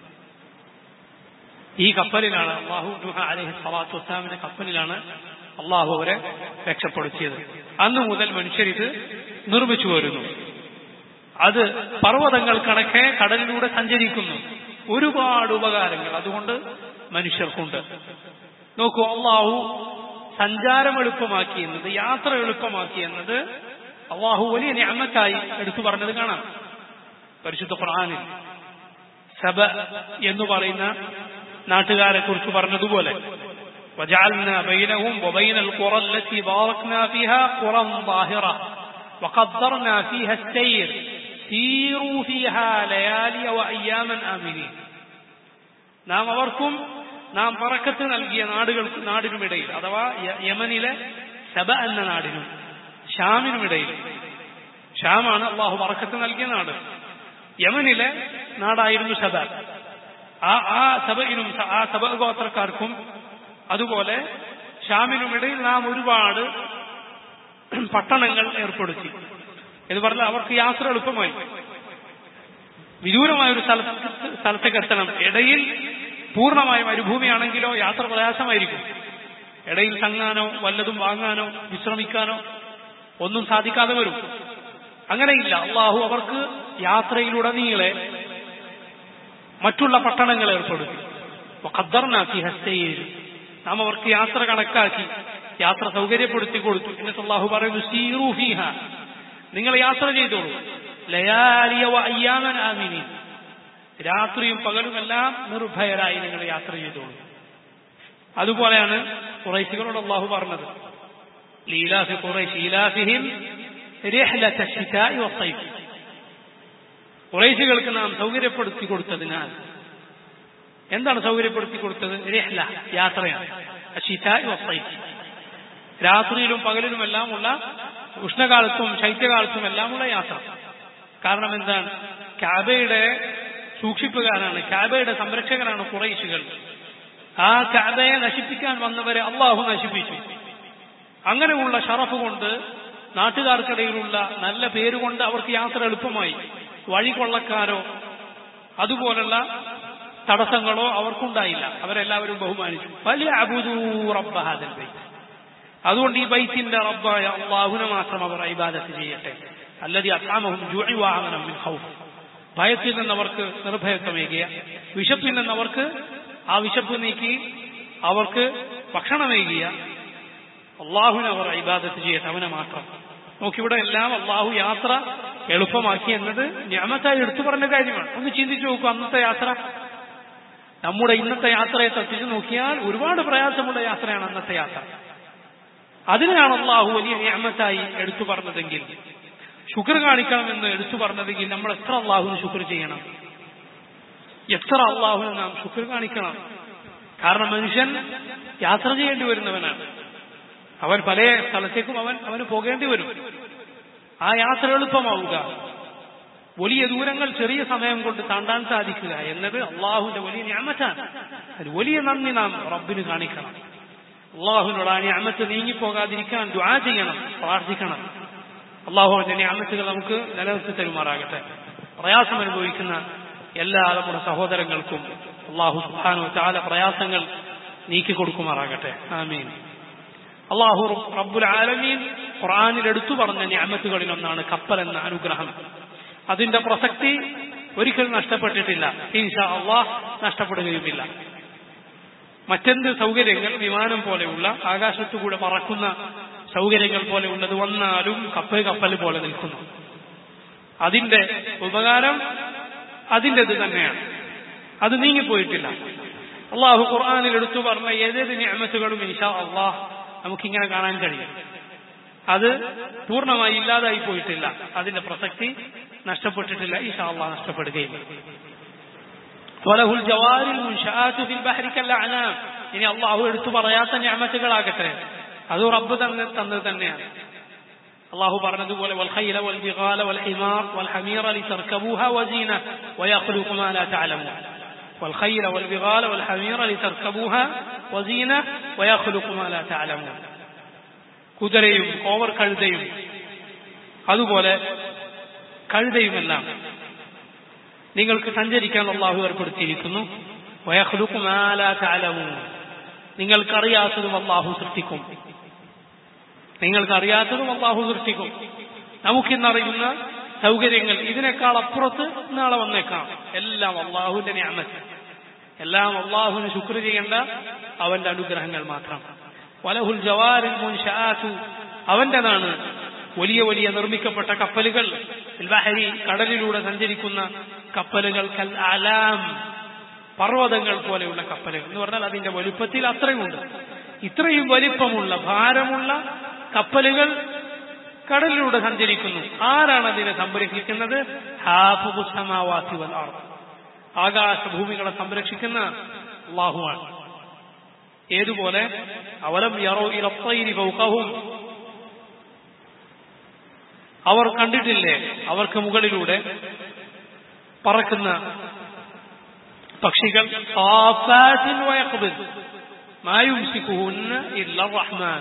ഈ കപ്പലിലാണ് അള്ളാഹു അലഹി സ്വലാത്തു വസ്ലാമിന്റെ കപ്പലിലാണ് അള്ളാഹു അവരെ രക്ഷപ്പെടുത്തിയത് അന്നു മുതൽ മനുഷ്യരിത് നിർമ്മിച്ചു വരുന്നു അത് പർവ്വതങ്ങൾ കണക്കെ കടലിലൂടെ സഞ്ചരിക്കുന്നു ഒരുപാട് ഉപകാരങ്ങൾ അതുകൊണ്ട് മനുഷ്യർക്കുണ്ട് നോക്കൂ അള്ളാഹു സഞ്ചാരം എളുപ്പമാക്കി എന്നത് യാത്ര എളുപ്പമാക്കി എന്നത് അള്ളാഹു വലിയ ഞാമത്തായി എടുത്തു പറഞ്ഞത് കാണാം പരിശുദ്ധ ഖുർആനിൽ സബ എന്ന് പറയുന്ന നാട്ടുകാരെ കുറിച്ച് പറഞ്ഞതുപോലെ وجعلنا بينهم وبين القرى التي باركنا فيها قرى ظاهرة وقدرنا فيها السير سيروا فيها ليالي وأياما آمنين നാം അവർക്കും നാം പറക്കത്ത് നൽകിയ നാടുകൾക്ക് നാടിനുമിടയിൽ അഥവാ യമനിലെ സബ എന്ന നാടിനും ഷാമിനുമിടയിൽ ഷാമാണ് അള്ളാഹു പറക്കത്ത് നൽകിയ നാട് യമനിലെ നാടായിരുന്നു സബ ആ ആ സബയിനും ആ സബ ഗോത്രക്കാർക്കും അതുപോലെ ഷാമിനുമിടയിൽ നാം ഒരുപാട് പട്ടണങ്ങൾ ഏർപ്പെടുത്തി എന്ന് പറഞ്ഞാൽ അവർക്ക് യാത്ര എളുപ്പമായി വിദൂരമായ ഒരു സ്ഥലത്ത് സ്ഥലത്തേക്ക് എത്തണം ഇടയിൽ പൂർണ്ണമായ മരുഭൂമിയാണെങ്കിലോ യാത്ര പ്രയാസമായിരിക്കും ഇടയിൽ തങ്ങാനോ വല്ലതും വാങ്ങാനോ വിശ്രമിക്കാനോ ഒന്നും സാധിക്കാതെ വരും അങ്ങനെയില്ല അള്ളാഹു അവർക്ക് യാത്രയിലുടനീളെ മറ്റുള്ള പട്ടണങ്ങൾ ഏർപ്പെടുത്തി ഖദ്ദർനാക്കി ഹസ്തയിൽ നാം അവർക്ക് യാത്ര കണക്കാക്കി യാത്ര സൗകര്യപ്പെടുത്തി കൊടുത്തു എന്നിട്ട് അള്ളാഹു പറയുന്നു സീറൂഫീഹ നിങ്ങൾ യാത്ര ചെയ്തോളൂ ലയാലിയ അയ്യാമൻ ആമിനി രാത്രിയും പകലുമെല്ലാം നിർഭയരായി നിങ്ങൾ യാത്ര ചെയ്തോളൂ അതുപോലെയാണ് കുറൈശികളോട് അള്ളാഹു പറഞ്ഞത് ലീലാഫി കുറൈശ് ഈലാഫിഹിം രഹ്ലത ശിതാഇ വസൈഫ് കുറൈശികൾക്ക് നാം സൗകര്യപ്പെടുത്തി കൊടുത്തതിനാൽ എന്താണ് സൗകര്യപ്പെടുത്തി കൊടുത്തത് രഹ്ല യാത്രയാണ് ശിതാഇ വസൈഫ് രാത്രിയിലും പകലിലുമെല്ലാമുള്ള ഉഷ്ണകാലത്തും ശൈത്യകാലത്തും എല്ലാമുള്ള യാത്ര കാരണം എന്താണ് കാബയുടെ സൂക്ഷിപ്പുകാരാണ് കാബയുടെ സംരക്ഷകനാണ് കുറൈശികൾ ആ കാബയെ നശിപ്പിക്കാൻ വന്നവരെ അള്ളാഹു നശിപ്പിച്ചു അങ്ങനെയുള്ള ഷറഫ് കൊണ്ട് നാട്ടുകാർക്കിടയിലുള്ള നല്ല പേരുകൊണ്ട് അവർക്ക് യാത്ര എളുപ്പമായി വഴി കൊള്ളക്കാരോ അതുപോലുള്ള തടസ്സങ്ങളോ അവർക്കുണ്ടായില്ല അവരെല്ലാവരും ബഹുമാനിച്ചു വലിയ അബുദൂ റബ്ബഹാദൽ ബൈത്ത് അതുകൊണ്ട് ഈ ബൈത്തിന്റെ റബ്ബായ അള്ളാഹുനെ മാത്രം അവർ ഇബാദത്ത് ചെയ്യട്ടെ അല്ലതി അസാമഹും ജുഴിവാഹനം മിൻ ഖൗഫ് ഭയത്തിൽ നിന്നവർക്ക് നിർഭയത്വമേകിയ വിശപ്പിൽ നിന്നവർക്ക് ആ വിശപ്പ് നീക്കി അവർക്ക് ഭക്ഷണമേകിയ അള്ളാഹുവിനെ അവർ ഇബാദത്ത് ചെയ്യട്ടെ അവനെ മാത്രം നോക്കിവിടെ എല്ലാം അള്ളാഹു യാത്ര എളുപ്പമാക്കി എന്നത് ഞാമത്തായി എടുത്തു പറഞ്ഞ കാര്യമാണ് ഒന്ന് ചിന്തിച്ചു നോക്കൂ അന്നത്തെ യാത്ര നമ്മുടെ ഇന്നത്തെ യാത്രയെ തട്ടിച്ചു നോക്കിയാൽ ഒരുപാട് പ്രയാസമുള്ള യാത്രയാണ് അന്നത്തെ യാത്ര അതിനെയാണ് അള്ളാഹു വലിയ ഞാമത്തായി എടുത്തു പറഞ്ഞതെങ്കിൽ ശുക്ർ കാണിക്കണമെന്ന് എടുത്തു പറഞ്ഞതെങ്കിൽ നമ്മൾ എത്ര അള്ളാഹുവിന് ശുക്ർ ചെയ്യണം എത്ര അള്ളാഹുവിന് നാം ശുക്ർ കാണിക്കണം കാരണം മനുഷ്യൻ യാത്ര ചെയ്യേണ്ടി വരുന്നവനാണ് അവൻ പല സ്ഥലത്തേക്കും അവൻ അവന് പോകേണ്ടി വരും ആ യാത്ര എളുപ്പമാവുക വലിയ ദൂരങ്ങൾ ചെറിയ സമയം കൊണ്ട് താണ്ടാൻ സാധിക്കുക എന്നത് അള്ളാഹുവിന്റെ വലിയ ഞാമറ്റാണ് ഒരു വലിയ നന്ദി നാം റബ്ബിന് കാണിക്കണം അള്ളാഹുവിനോട് ആ ഞാമത്ത് നീങ്ങിപ്പോകാതിരിക്കാൻ ദ്വാ ചെയ്യണം പ്രാർത്ഥിക്കണം അള്ളാഹു അതിന്റെ ഞാമത്തുകൾ നമുക്ക് നിലനിർത്തി തരുമാറാകട്ടെ പ്രയാസം അനുഭവിക്കുന്ന എല്ലാ നമ്മുടെ സഹോദരങ്ങൾക്കും അള്ളാഹു സുഹാനു ചാല പ്രയാസങ്ങൾ നീക്കി കൊടുക്കുമാറാകട്ടെ ആമീൻ അള്ളാഹു റബ്ബുൽ ആലമീൻ ഖുറാനിൽ എടുത്തു പറഞ്ഞ ഞാമത്തുകളിൽ ഒന്നാണ് കപ്പൽ എന്ന അനുഗ്രഹം അതിന്റെ പ്രസക്തി ഒരിക്കലും നഷ്ടപ്പെട്ടിട്ടില്ല ഈശാ അള്ളാഹ് നഷ്ടപ്പെടുകയുമില്ല മറ്റെന്ത് സൗകര്യങ്ങൾ വിമാനം പോലെയുള്ള ആകാശത്തുകൂടെ പറക്കുന്ന സൗകര്യങ്ങൾ പോലെ ഉള്ളത് വന്നാലും കപ്പൽ കപ്പൽ പോലെ നിൽക്കുന്നു അതിന്റെ ഉപകാരം അതിൻ്റെത് തന്നെയാണ് അത് നീങ്ങിപ്പോയിട്ടില്ല അള്ളാഹു ഖുർആാനിൽ എടുത്തു പറഞ്ഞ ഏതേത് ഞാമത്തുകളും ഇൻഷാ അള്ളാഹ് നമുക്കിങ്ങനെ കാണാൻ കഴിയും അത് പൂർണ്ണമായി ഇല്ലാതായി പോയിട്ടില്ല അതിന്റെ പ്രസക്തി നഷ്ടപ്പെട്ടിട്ടില്ല ഈശാ അള്ളാഹ് നഷ്ടപ്പെടുകയില്ല വലഹുൽ ജവാരിൽ മുൻഷാഅത്തു ഫിൽ ബഹരി കല്ലഅനാം ഇനി അള്ളാഹു എടുത്തു പറയാത്ത ഞാമത്തുകളാകട്ടെ അത് റബ്ബ് തന്നെ തന്നത് തന്നെയാണ് അള്ളാഹു പറഞ്ഞതുപോലെ വൽഖൈല വൽബിഗാല വൽഹിമാർ വൽഹമീറ ലിതർകബൂഹ വസീന വയഖ്ലുഖു മാ ലാ തഅലമൂൻ والخيل والبغال والحمير لتركبوها وزينة ويخلق ما لا تعلمون കുതിരയും കോവർ കഴുതയും അതുപോലെ കഴുതയുമെല്ലാം നിങ്ങൾക്ക് സഞ്ചരിക്കാൻ അള്ളാഹു ഏർപ്പെടുത്തിയിരിക്കുന്നു വയഹ്ലുഖു മാ ലാ തഅലമൂൻ നിങ്ങൾക്കറിയാത്തതും അള്ളാഹു സൃഷ്ടിക്കും നിങ്ങൾക്കറിയാത്തതും അള്ളാഹു സൃഷ്ടിക്കും നമുക്കിന്നറിയുന്ന സൗകര്യങ്ങൾ ഇതിനേക്കാൾ അപ്പുറത്ത് നാളെ വന്നേക്കാം എല്ലാം അള്ളാഹുവിന്റെ ഞാമത്ത് എല്ലാം അള്ളാഹുവിന് ശുക്ർ ചെയ്യേണ്ട അവന്റെ അനുഗ്രഹങ്ങൾ മാത്രം വലഹുൽ ജവാരിൽ മുൻഷാത്തു അവന്റേതാണ് വലിയ വലിയ നിർമ്മിക്കപ്പെട്ട കപ്പലുകൾ ബഹരി കടലിലൂടെ സഞ്ചരിക്കുന്ന കപ്പലുകൾ കൽ അലാം പർവ്വതങ്ങൾ പോലെയുള്ള കപ്പലുകൾ എന്ന് പറഞ്ഞാൽ അതിന്റെ വലുപ്പത്തിൽ അത്രയുമുണ്ട് ഇത്രയും വലിപ്പമുള്ള ഭാരമുള്ള കപ്പലുകൾ കടലിലൂടെ സഞ്ചരിക്കുന്നു ആരാണ് അതിനെ സംരക്ഷിക്കുന്നത് ഹാഫുസമാവാസി വൽ അർദ് ആകാശഭൂമികളെ സംരക്ഷിക്കുന്ന അള്ളാഹുവാണ് ഏതുപോലെ അവലം യറോ ഇലത്തൈരി ഫൗഖഹും അവർ കണ്ടിട്ടില്ലേ അവർക്ക് മുകളിലൂടെ പറക്കുന്ന പക്ഷികൾ സാഫാത്തിൻ വയഖ്ബിൽ മാ യുംസിക്കുഹുന്ന ഇല്ല റഹ്മാൻ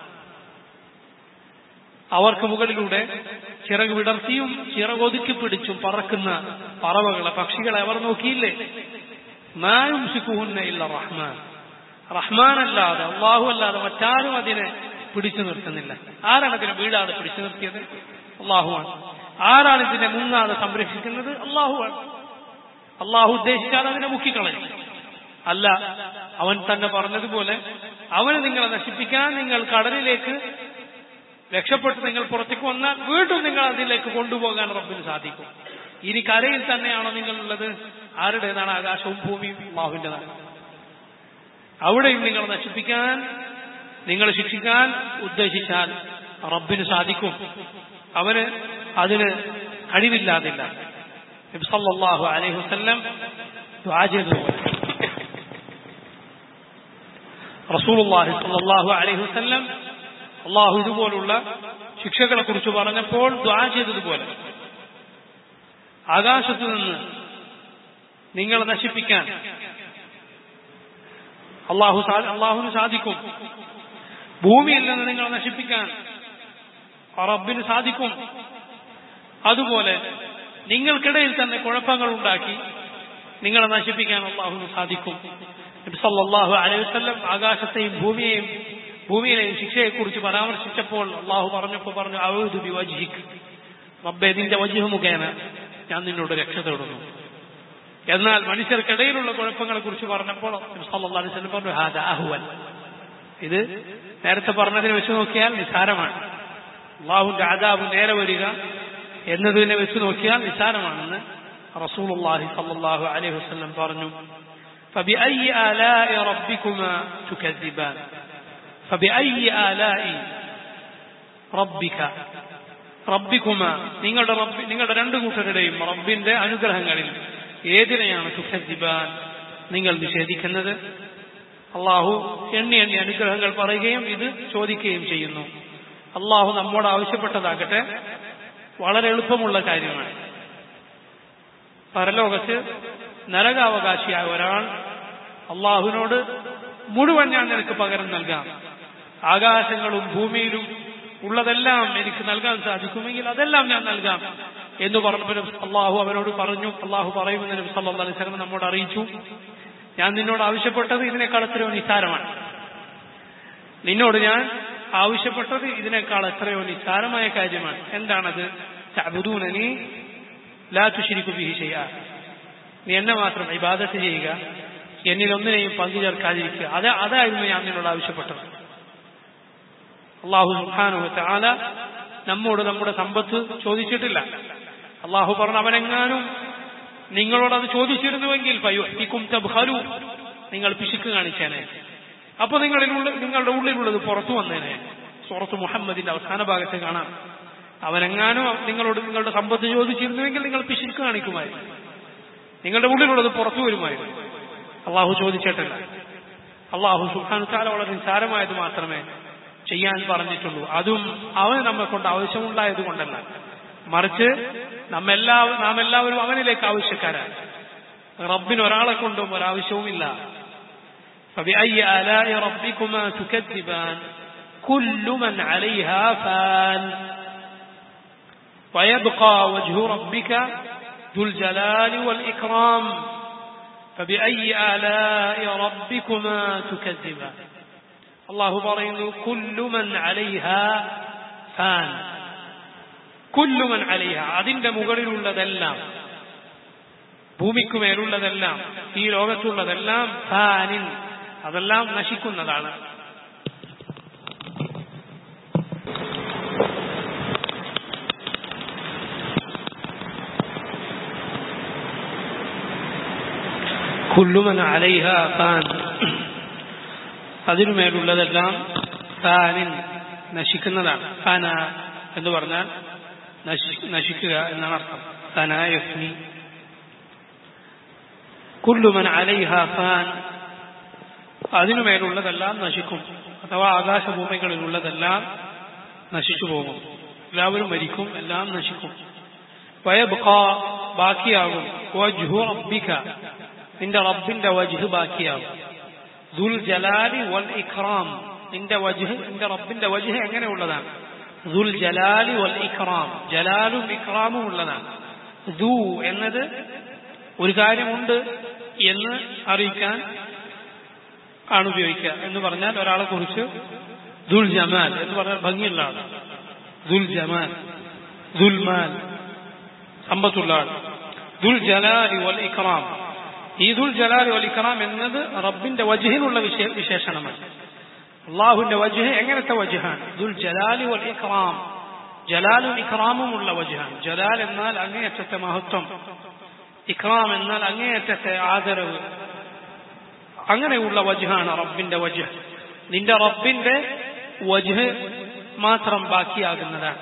അവർക്ക് മുകളിലൂടെ ചിറക് വിടർത്തിയും ചിറകൊതുക്കി പിടിച്ചും പറക്കുന്ന പറവകളെ പക്ഷികളെ അവർ നോക്കിയില്ലേ മാ യുംസിക്കുഹുന്ന ഇല്ല റഹ്മാൻ റഹ്മാൻ അല്ലാതെ അള്ളാഹു അല്ലാതെ മറ്റാരും അതിനെ പിടിച്ചു നിർത്തുന്നില്ല ആരാണ് അതിനെ വീടാതെ പിടിച്ചു നിർത്തിയത് അള്ളാഹുവാണ് ആരാണ് ഇതിനെ മുങ്ങാതെ സംരക്ഷിക്കുന്നത് അള്ളാഹുവാണ് അള്ളാഹു ഉദ്ദേശിച്ചാൽ അതിനെ മുക്കിക്കളയും അല്ല അവൻ തന്നെ പറഞ്ഞതുപോലെ അവന് നിങ്ങളെ നശിപ്പിക്കാൻ നിങ്ങൾ കടലിലേക്ക് രക്ഷപ്പെട്ട് നിങ്ങൾ പുറത്തേക്ക് വന്നാൽ വീണ്ടും നിങ്ങൾ അതിലേക്ക് കൊണ്ടുപോകാൻ റബ്ബിന് സാധിക്കും ഇനി കരയിൽ തന്നെയാണോ നിങ്ങളുള്ളത് ആരുടേതാണ് ആകാശവും ഭൂമിയും അള്ളാഹുവിൻ്റെതാണ് അവിടെയും നിങ്ങൾ നശിപ്പിക്കാൻ നിങ്ങൾ ശിക്ഷിക്കാൻ ഉദ്ദേശിച്ചാൽ റബ്ബിന് സാധിക്കും അവന് അതിന് കഴിവില്ലാതില്ല നബ്സല്ലാഹു അലൈഹി വസല്ലം ദുആ ചെയ്തതുപോലെ റസൂലുള്ളാഹി സ്വല്ലല്ലാഹു അലൈഹി വസല്ലം അള്ളാഹു ഇതുപോലുള്ള ശിക്ഷകളെ കുറിച്ച് പറഞ്ഞപ്പോൾ ദ്വാ ചെയ്തതുപോലെ ആകാശത്ത് നിന്ന് നിങ്ങളെ നശിപ്പിക്കാൻ അള്ളാഹു അള്ളാഹുവിന് സാധിക്കും ഭൂമിയിൽ നിന്ന് നിങ്ങളെ നശിപ്പിക്കാൻ റബ്ബിന് സാധിക്കും അതുപോലെ നിങ്ങൾക്കിടയിൽ തന്നെ കുഴപ്പങ്ങൾ ഉണ്ടാക്കി നിങ്ങളെ നശിപ്പിക്കാൻ അള്ളാഹുവിന് സാധിക്കും സല്ലല്ലാഹു അലൈഹി വസല്ലം ആകാശത്തെയും ഭൂമിയെയും ഭൂമിയിലെയും ശിക്ഷയെക്കുറിച്ച് പരാമർശിച്ചപ്പോൾ അള്ളാഹു പറഞ്ഞപ്പോൾ പറഞ്ഞു അവധു വിവജിക്ക് റബ്ബെ നിന്റെ വജിഹ് മുഖേന ഞാൻ നിന്നോട് രക്ഷ തേടുന്നു എന്നാൽ മനുഷ്യർക്കിടയിലുള്ള കുഴപ്പങ്ങളെ കുറിച്ച് പറഞ്ഞപ്പോൾ സല്ലല്ലാഹു അലൈഹി വസല്ലം പറഞ്ഞു ഹാദ അഹ്വൻ ഇത് നേരത്തെ പറഞ്ഞതിനെ വെച്ച് നോക്കിയാൽ നിസാരമാണ് അള്ളാഹുന്റെ ആദാബ് നേരെ വരിക എന്നതിനെ വെച്ച് നോക്കിയാൽ നിസാരമാണെന്ന് റസൂലുള്ളാഹി സല്ലല്ലാഹു അലൈഹി വസല്ലം പറഞ്ഞു فبأي آلاء ربكما تكذبان فبأي آلاء ربك റബ്ബിക്കുമ നിങ്ങളുടെ റബ്ബി നിങ്ങളുടെ രണ്ടു കൂട്ടരുടെയും റബ്ബിന്റെ അനുഗ്രഹങ്ങളിൽ ഏതിനെയാണ് തുഖദ്ദിബാൻ നിങ്ങൾ നിഷേധിക്കുന്നത് അള്ളാഹു എണ്ണി എണ്ണി അനുഗ്രഹങ്ങൾ പറയുകയും ഇത് ചോദിക്കുകയും ചെയ്യുന്നു അള്ളാഹു നമ്മോട് ആവശ്യപ്പെട്ടതാകട്ടെ വളരെ എളുപ്പമുള്ള കാര്യമാണ് പരലോകത്ത് നരകാവകാശിയായ ഒരാൾ അള്ളാഹുവിനോട് മുഴുവൻ ഞാൻ നിനക്ക് പകരം നൽകാം ആകാശങ്ങളും ഭൂമിയിലും ഉള്ളതെല്ലാം എനിക്ക് നൽകാൻ സാധിക്കുമെങ്കിൽ അതെല്ലാം ഞാൻ നൽകാം എന്ന് പറഞ്ഞപ്പോൾ അള്ളാഹു അവനോട് പറഞ്ഞു അള്ളാഹു പറയുമെന്ന് നബി സല്ലല്ലാഹു അലൈഹി വസല്ലം നമ്മോട് അറിയിച്ചു ഞാൻ നിന്നോട് ആവശ്യപ്പെട്ടത് ഇതിനേക്കാൾ എത്രയോ നിസ്സാരമാണ് നിന്നോട് ഞാൻ ആവശ്യപ്പെട്ടത് ഇതിനേക്കാൾ എത്രയോ നിസ്സാരമായ കാര്യമാണ് എന്താണത് തഅബുദൂനനി ലാ തുശ്രികു ബിഹി ഷൈഅ നീ എന്നെ മാത്രം ഇബാദത്ത് ചെയ്യുക എന്നിൽ ഒന്നിനെയും പങ്കു ചേർക്കാതിരിക്കുക അത് അതായിരുന്നു ഞാൻ നിന്നോട് ആവശ്യപ്പെട്ടത് അള്ളാഹു സുഹാനു ആല നമ്മോട് നമ്മുടെ സമ്പത്ത് ചോദിച്ചിട്ടില്ല അള്ളാഹു പറഞ്ഞ അവനെങ്ങാനും നിങ്ങളോട് അത് ചോദിച്ചിരുന്നുവെങ്കിൽ പയ്യൊട്ടിക്കും തബ്ഹലു നിങ്ങൾ പിശുക്ക് കാണിച്ചേനെ അപ്പൊ നിങ്ങളിലുള്ള നിങ്ങളുടെ ഉള്ളിലുള്ളത് പുറത്തു വന്നേനെ സുറത്ത് മുഹമ്മദിന്റെ അവസാന ഭാഗത്ത് കാണാം അവനെങ്ങാനും നിങ്ങളോട് നിങ്ങളുടെ സമ്പത്ത് ചോദിച്ചിരുന്നുവെങ്കിൽ നിങ്ങൾ പിശുക്ക് കാണിക്കുമായിരുന്നു നിങ്ങളുടെ ഉള്ളിലുള്ളത് പുറത്തു വരുമായിരുന്നു അള്ളാഹു ചോദിച്ചിട്ടില്ല അള്ളാഹു സുഹാനു താല വളരെ നിസാരമായത് മാത്രമേ ചെയ്യാൻ പറഞ്ഞിട്ടുള്ളൂ അതും അവന് നമ്മെ കൊണ്ട് ആവശ്യമുണ്ടായത് കൊണ്ടല്ല മറിച്ച് നമ്മെല്ലാ നാം എല്ലാവരും അവനിലേക്ക് ആവശ്യക്കാരാണ് റബ്ബിന് ഒരാളെ കൊണ്ടും ഒരാവശ്യവുമില്ല فبأي آلاء ربكما تكذبان كل من عليها فان ويبقى وجه ربك ذو الجلال والإكرام فبأي آلاء ربكما تكذبان الله പറയുന്നു كل من عليها فان كل من عليها അതിന്റെ മുകളിലുള്ളതെല്ലാം ഭൂമിക്ക് മേലുള്ളതെല്ലാം ഈ ലോകത്തുള്ളതെല്ലാം ഫാനിൻ അതെല്ലാം നശിക്കുന്നതാണ് കുല്ലുമൻ അലൈഹ ഫാൻ അതിനുമേലുള്ളതെല്ലാം ഫാനിൻ നശിക്കുന്നതാണ് ഫാന എന്ന് പറഞ്ഞാൽ നശിക്കുക എന്നാണ് അർത്ഥം ഫന യസ്മി കുല്ലുമൻ അലൈഹ ഫാൻ അതിനുമേലുള്ളതെല്ലാം നശിക്കും അഥവാ ആകാശഭൂമികളിലുള്ളതെല്ലാം നശിച്ചു പോകും എല്ലാവരും മരിക്കും എല്ലാം നശിക്കും വയബ്ഖ ബാക്കിയാകും വജ്ഹു റബ്ബിക നിന്റെ റബ്ബിന്റെ വജ്ഹ് ബാക്കിയാകും ദുൽ ജലാലി വൽ ഇഖ്റാം നിന്റെ വജ്ഹ് നിന്റെ റബ്ബിന്റെ വജ്ഹ് എങ്ങനെയുള്ളതാണ് ദുൽ ജലാലി വൽ ഇഖ്റാം ജലാലും ഇഖ്റാമും ഉള്ളതാണ് ദു എന്നത് ഒരു കാര്യമുണ്ട് എന്ന് അറിയിക്കാൻ ആണ് ഉപയോഗിക്കുക എന്ന് പറഞ്ഞാൽ ഒരാളെ കുറിച്ച് ദുൽ ജമാൽ എന്ന് പറഞ്ഞാൽ ഭംഗിയുള്ള ആൾ ദുൽ ജമാൽ ദുൽമാൽ സമ്പത്തുള്ള ആൾ ദുൽ ജലാലി വൽ ഇക്റാം ഈ ദുൽ ജലാലി വൽ ഇക്റാം എന്നത് റബ്ബിന്റെ വജഹിനുള്ള വിശേഷണമാണ് അള്ളാഹുവിന്റെ വജഹ് എങ്ങനത്തെ വജഹാണ് ദുൽ ജലാലി വൽ ഇക്റാം ജലാലും ഇക്റാമും ഉള്ള വജഹാണ് ജലാൽ എന്നാൽ അങ്ങേയറ്റത്തെ മഹത്വം ഇക്റാം എന്നാൽ അങ്ങേയറ്റത്തെ ആദരവ് അങ്ങനെയുള്ള വജഹാണ് റബ്ബിന്റെ വജഹ് നിന്റെ റബ്ബിന്റെ വജഹ് മാത്രം ബാക്കിയാകുന്നതാണ്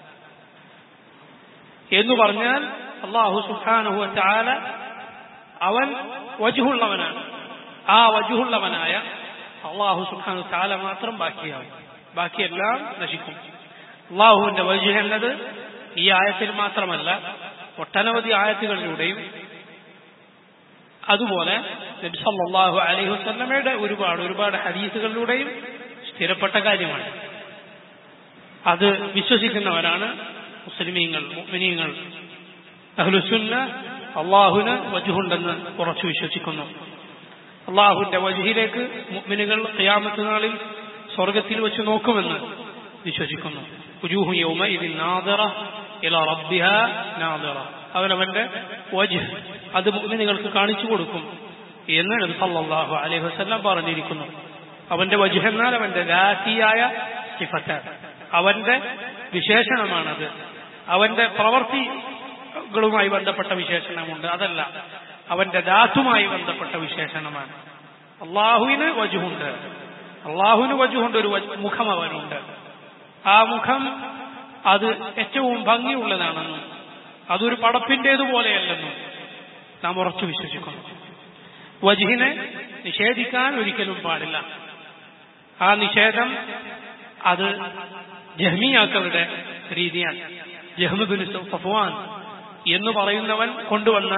എന്ന് പറഞ്ഞാൽ അള്ളാഹു സുഖാനുഹു ചാല അവൻ വജുഹുള്ളവനാണ് ആ വജുഹുള്ളവനായ അള്ളാഹു സുഖാനു ചാല മാത്രം ബാക്കിയാകും ബാക്കിയെല്ലാം നശിക്കും അള്ളാഹുവിന്റെ വജുഹ് എന്നത് ഈ ആയത്തിൽ മാത്രമല്ല ഒട്ടനവധി ആയത്തുകളിലൂടെയും അതുപോലെ നബ്സല്ലാഹു അലൈഹി വസ്ലമയുടെ ഒരുപാട് ഒരുപാട് ഹദീസുകളിലൂടെയും സ്ഥിരപ്പെട്ട കാര്യമാണ് അത് വിശ്വസിക്കുന്നവരാണ് മുസ്ലിമീങ്ങൾ മുഅ്മിനീങ്ങൾ അഹ്ലുസുന്ന അള്ളാഹുന് വജുഹുണ്ടെന്ന് ഉറച്ചു വിശ്വസിക്കുന്നു അള്ളാഹുവിന്റെ വജുഹിലേക്ക് മുഅ്മിനുകൾ ഖിയാമത്ത് നാളിൽ സ്വർഗത്തിൽ വെച്ച് നോക്കുമെന്ന് വിശ്വസിക്കുന്നു ഉജൂഹു യൗമ ഇതിൽ നാദറ ഇല റബ്ബിഹ നാദറ അവനവന്റെ വജ് അത് മുഅ്മിനുകൾക്ക് കാണിച്ചു കൊടുക്കും എന്ന് നബി സല്ലല്ലാഹു അലൈഹി വസല്ലം പറഞ്ഞിരിക്കുന്നു അവന്റെ വജ് എന്നാൽ അവന്റെ ദാത്തിയായ സിഫത്താണ് അവന്റെ വിശേഷണമാണത് അവന്റെ പ്രവർത്തികളുമായി ബന്ധപ്പെട്ട വിശേഷണമുണ്ട് അതല്ല അവന്റെ ദാത്തുമായി ബന്ധപ്പെട്ട വിശേഷണമാണ് അള്ളാഹുവിന് വജുഹുണ്ട് അള്ളാഹുവിന് വജുഹുണ്ട് ഒരു മുഖം അവനുണ്ട് ആ മുഖം അത് ഏറ്റവും ഭംഗിയുള്ളതാണെന്നും അതൊരു പടപ്പിന്റേതുപോലെയല്ലെന്നും നാം ഉറച്ചു വിശ്വസിക്കുന്നു വജിഹിനെ നിഷേധിക്കാൻ ഒരിക്കലും പാടില്ല ആ നിഷേധം അത് ജഹ്മിയാക്കളുടെ രീതിയാണ് ജഹ്മുബിൻ സഫ്വാൻ എന്ന് പറയുന്നവൻ കൊണ്ടുവന്ന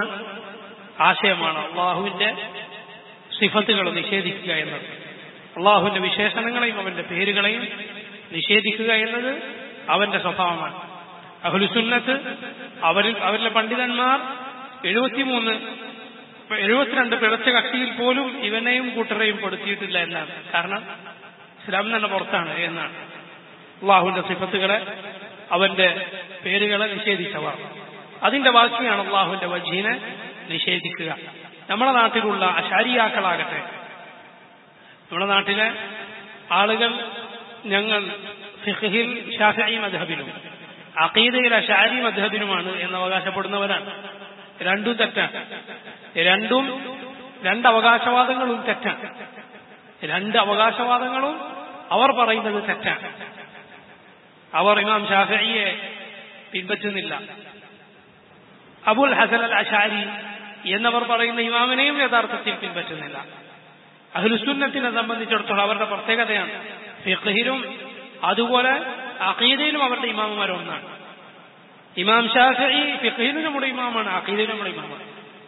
ആശയമാണ് അള്ളാഹുവിന്റെ സിഫത്തുകൾ നിഷേധിക്കുക എന്നത് അള്ളാഹുവിന്റെ വിശേഷണങ്ങളെയും അവന്റെ പേരുകളെയും നിഷേധിക്കുക എന്നത് അവന്റെ സ്വഭാവമാണ് അഹുലുസുന്നത്ത് അവരിൽ അവരിലെ പണ്ഡിതന്മാർ എഴുപത്തിമൂന്ന് എഴുപത്തിരണ്ട് പിഴച്ച കക്ഷിയിൽ പോലും ഇവനെയും കൂട്ടരെയും പെടുത്തിയിട്ടില്ല എന്നാണ് കാരണം ഇസ്ലാം തന്നെ പുറത്താണ് എന്നാണ് അള്ളാഹുവിന്റെ സിഫത്തുകളെ അവന്റെ പേരുകളെ നിഷേധിച്ചവർ അതിന്റെ ബാക്കിയാണ് അള്ളാഹുവിന്റെ വജീനെ നിഷേധിക്കുക നമ്മുടെ നാട്ടിലുള്ള അശാരിയാക്കളാകട്ടെ നമ്മുടെ നാട്ടിലെ ആളുകൾ ഞങ്ങൾ ഫിഖിൽ ഷാഫി മദ്ഹബിലും അഖീദയിൽ അഷാരി മദ്ഹബിനുമാണ് എന്ന് അവകാശപ്പെടുന്നവരാണ് രണ്ടും തെറ്റാണ് രണ്ടും രണ്ട് അവകാശവാദങ്ങളും തെറ്റാണ് രണ്ട് അവകാശവാദങ്ങളും അവർ പറയുന്നത് തെറ്റാണ് അവർ ഇമാം ഷാഫിയെ പിൻപറ്റുന്നില്ല അബുൽ ഹസൻ അൽ അഷാരി എന്നവർ പറയുന്ന ഇമാമിനെയും യഥാർത്ഥത്തിൽ പിൻപറ്റുന്നില്ല അഹ്ലുസുന്നത്തിനെ സംബന്ധിച്ചിടത്തോളം അവരുടെ പ്രത്യേകതയാണ് ഫിഖഹിലും അതുപോലെ അഖീദയിലും അവരുടെ ഇമാമുമാർ ഒന്നാണ് ഇമാം ഷാഫി ഫിഖയിലും നമ്മുടെ ഇമാമാണ് അഖീദയിലും നമ്മുടെ ഇമാമാണ്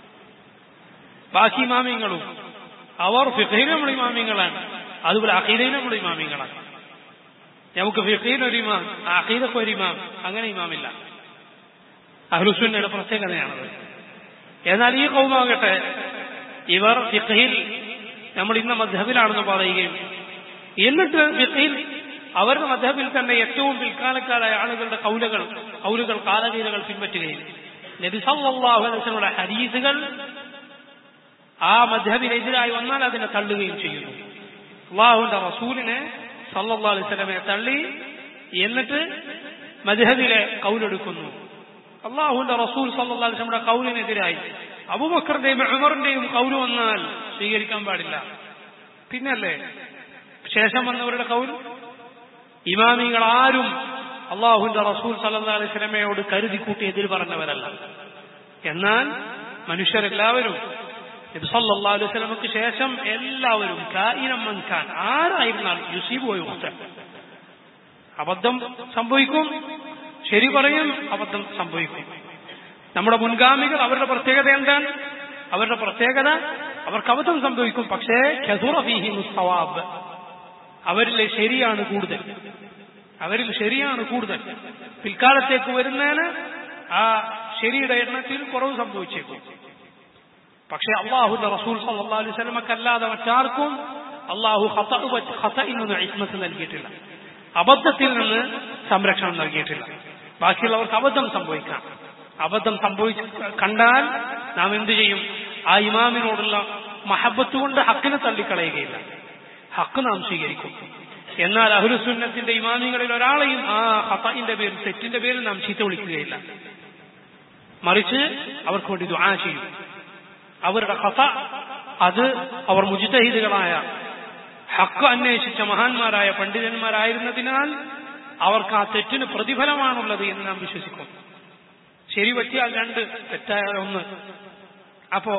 ബാക്കി ഇമാമിങ്ങളും അവർ ഫിഖയിലും നമ്മുടെ ഇമാമിങ്ങളാണ് അതുപോലെ അഖീദയിലും നമ്മുടെ ഇമാമിങ്ങളാണ് നമുക്ക് ഫിഖയിൽ ഒരു ഇമാം അഖീദക്ക് ഒരു ഇമാം അങ്ങനെ ഇമാമില്ല അഹ്ലുസുന്നയുടെ പ്രത്യേകതയാണത് എന്നാൽ ഈ കൗമാകട്ടെ ഇവർ ഫിഖയിൽ നമ്മൾ ഇന്ന മദ്ഹബിലാണെന്ന് പറയുകയും എന്നിട്ട് ഫിഖയിൽ അവരുടെ മദ്ഹബിൽ തന്നെ ഏറ്റവും പിൽക്കാലക്കാരായ ആളുകളുടെ കൗലുകൾ കൗലുകൾ കാലവീരകൾ പിൻപറ്റുകയും നബി സല്ലല്ലാഹു അലൈഹി വസല്ലമയുടെ ഹദീസുകൾ ആ മദ്ഹബിനെതിരായി വന്നാൽ അതിനെ തള്ളുകയും ചെയ്യുന്നു അള്ളാഹുവിന്റെ റസൂലിനെ സല്ലല്ലാഹു അലൈഹി വസല്ലമയെ തള്ളി എന്നിട്ട് മദ്ഹബിലെ കൗലെടുക്കുന്നു അള്ളാഹുവിന്റെ റസൂൽ സല്ലല്ലാഹു അലൈഹി വസല്ലമയുടെ കൗലിനെതിരായി അബൂബക്കറിന്റെയും ഉമറിന്റെയും കൗല് വന്നാൽ സ്വീകരിക്കാൻ പാടില്ല പിന്നല്ലേ ശേഷം വന്നവരുടെ കൗൽ ഇമാമികൾ ആരും അള്ളാഹുവിന്റെ റസൂൽ സല്ലല്ലാഹു അലൈഹി വസല്ലമയോട് കരുതി കൂട്ടി എതിര് പറഞ്ഞവരല്ല എന്നാൽ മനുഷ്യരെല്ലാവരും നബി സല്ലല്ലാഹു അലൈഹി വസല്ലമക്ക് ശേഷം എല്ലാവരും കായിനം മൻഖാൻ ആരായിരുന്നാലും യുസീബ് പോയി അബദ്ധം സംഭവിക്കും ശരി പറയും അബദ്ധം സംഭവിക്കും നമ്മുടെ മുൻഗാമികൾ അവരുടെ പ്രത്യേകത എന്താണ് അവരുടെ പ്രത്യേകത അവർക്ക് അബദ്ധം സംഭവിക്കും പക്ഷേ ഖസുറ ഫീഹി മുസ്തവാബ് അവരിൽ ശരിയാണ് കൂടുതൽ അവരിൽ ശരിയാണ് കൂടുതൽ പിൽക്കാലത്തേക്ക് വരുന്നതിന് ആ ശരിയുടെ എണ്ണത്തിൽ കുറവ് സംഭവിച്ചേക്കും പക്ഷെ അള്ളാഹുന്റെ റസൂൽ സല്ലല്ലാഹു അലൈഹി വസല്ലമക്കല്ലാതെ മറ്റാർക്കും അള്ളാഹു ഖതഇൽ നിന്ന് ഇസ്മത്ത് നൽകിയിട്ടില്ല അബദ്ധത്തിൽ നിന്ന് സംരക്ഷണം നൽകിയിട്ടില്ല ബാക്കിയുള്ളവർക്ക് അബദ്ധം സംഭവിക്കാം അബദ്ധം സംഭവിച്ച് കണ്ടാൽ നാം എന്തു ചെയ്യും ആ ഇമാമിനോടുള്ള മഹബത്ത് കൊണ്ട് ഹക്കിനെ തള്ളിക്കളയുകയില്ല ഹക്ക് നാം സ്വീകരിക്കും എന്നാൽ അഹുലുസുന്നത്തിന്റെ ഇമാമികളിൽ ഒരാളെയും ആ ഹത്തയിന്റെ പേരിൽ തെറ്റിന്റെ പേരിൽ നാം ചീത്ത വിളിക്കുകയില്ല മറിച്ച് അവർക്ക് വേണ്ടി ദുആ ചെയ്യും അവരുടെ ഹത അത് അവർ മുജിതഹിദുകളായ ഹക്ക് അന്വേഷിച്ച മഹാന്മാരായ പണ്ഡിതന്മാരായിരുന്നതിനാൽ അവർക്ക് ആ തെറ്റിന് പ്രതിഫലമാണുള്ളത് എന്ന് നാം വിശ്വസിക്കും ശരി പറ്റിയാൽ രണ്ട് തെറ്റായാൽ ഒന്ന് അപ്പോ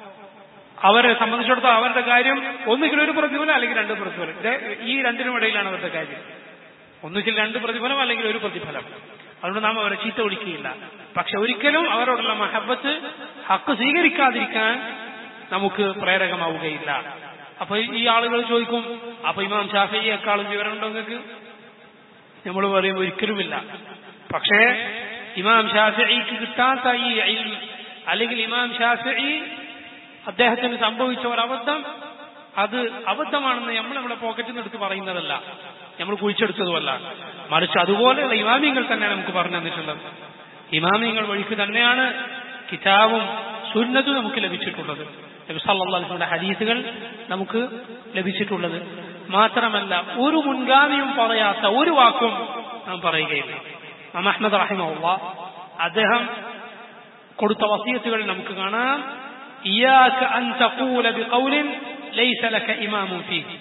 അവരെ സംബന്ധിച്ചിടത്തോളം അവരുടെ കാര്യം ഒന്നുകിൽ ഒരു പ്രതിഫലം അല്ലെങ്കിൽ രണ്ട് പ്രതിഫലം ഇത് ഈ രണ്ടിനും ഇടയിലാണ് അവരുടെ കാര്യം ഒന്നുകിൽ രണ്ട് പ്രതിഫലം അല്ലെങ്കിൽ ഒരു പ്രതിഫലം അതുകൊണ്ട് നാം അവരെ ചീത്ത വിളിക്കുകയില്ല പക്ഷെ ഒരിക്കലും അവരോടുള്ള മഹബത്ത് ഹക്ക് സ്വീകരിക്കാതിരിക്കാൻ നമുക്ക് പ്രേരകമാവുകയില്ല അപ്പൊ ഈ ആളുകൾ ചോദിക്കും അപ്പൊ ഇമാം ഷാഫിയെക്കാളും വിവരമുണ്ടോ നിങ്ങൾക്ക് നമ്മൾ പറയും ഒരിക്കലുമില്ല പക്ഷേ ഇമാം ഷാഫിക്ക് കിട്ടാത്ത ഈ ഇൽം അല്ലെങ്കിൽ ഇമാം ഷാഫി അദ്ദേഹത്തിന് സംഭവിച്ച ഒരു അബദ്ധം അത് അബദ്ധമാണെന്ന് നമ്മൾ നമ്മുടെ പോക്കറ്റിൽ നിന്ന് എടുത്ത് പറയുന്നതല്ല നമ്മൾ കുഴിച്ചെടുത്തതുമല്ല മറിച്ച് അതുപോലെയുള്ള ഇമാമിങ്ങൾ തന്നെ നമുക്ക് പറഞ്ഞു തന്നിട്ടുള്ളത് ഇമാമിങ്ങൾ വഴിക്ക് തന്നെയാണ് കിതാബും സുന്നതും നമുക്ക് ലഭിച്ചിട്ടുള്ളത് നബി സല്ലല്ലാഹു അലൈഹി വസല്ലം ഹദീസുകൾ നമുക്ക് ലഭിച്ചിട്ടുള്ളത് മാത്രമല്ല ഒരു മുൻഗാമിയും പറയാത്ത ഒരു വാക്കും നാം പറയുകയില്ല ഇമാം അഹ്മദ് റഹിമഹുള്ള അദ്ദേഹം കൊടുത്ത വസീയത്തുകൾ നമുക്ക് കാണാം ഇയാക അൻ തഖൂല ബിഖൗലിൻ ലൈസ ലക ഇമാമുൻ ഫീഹി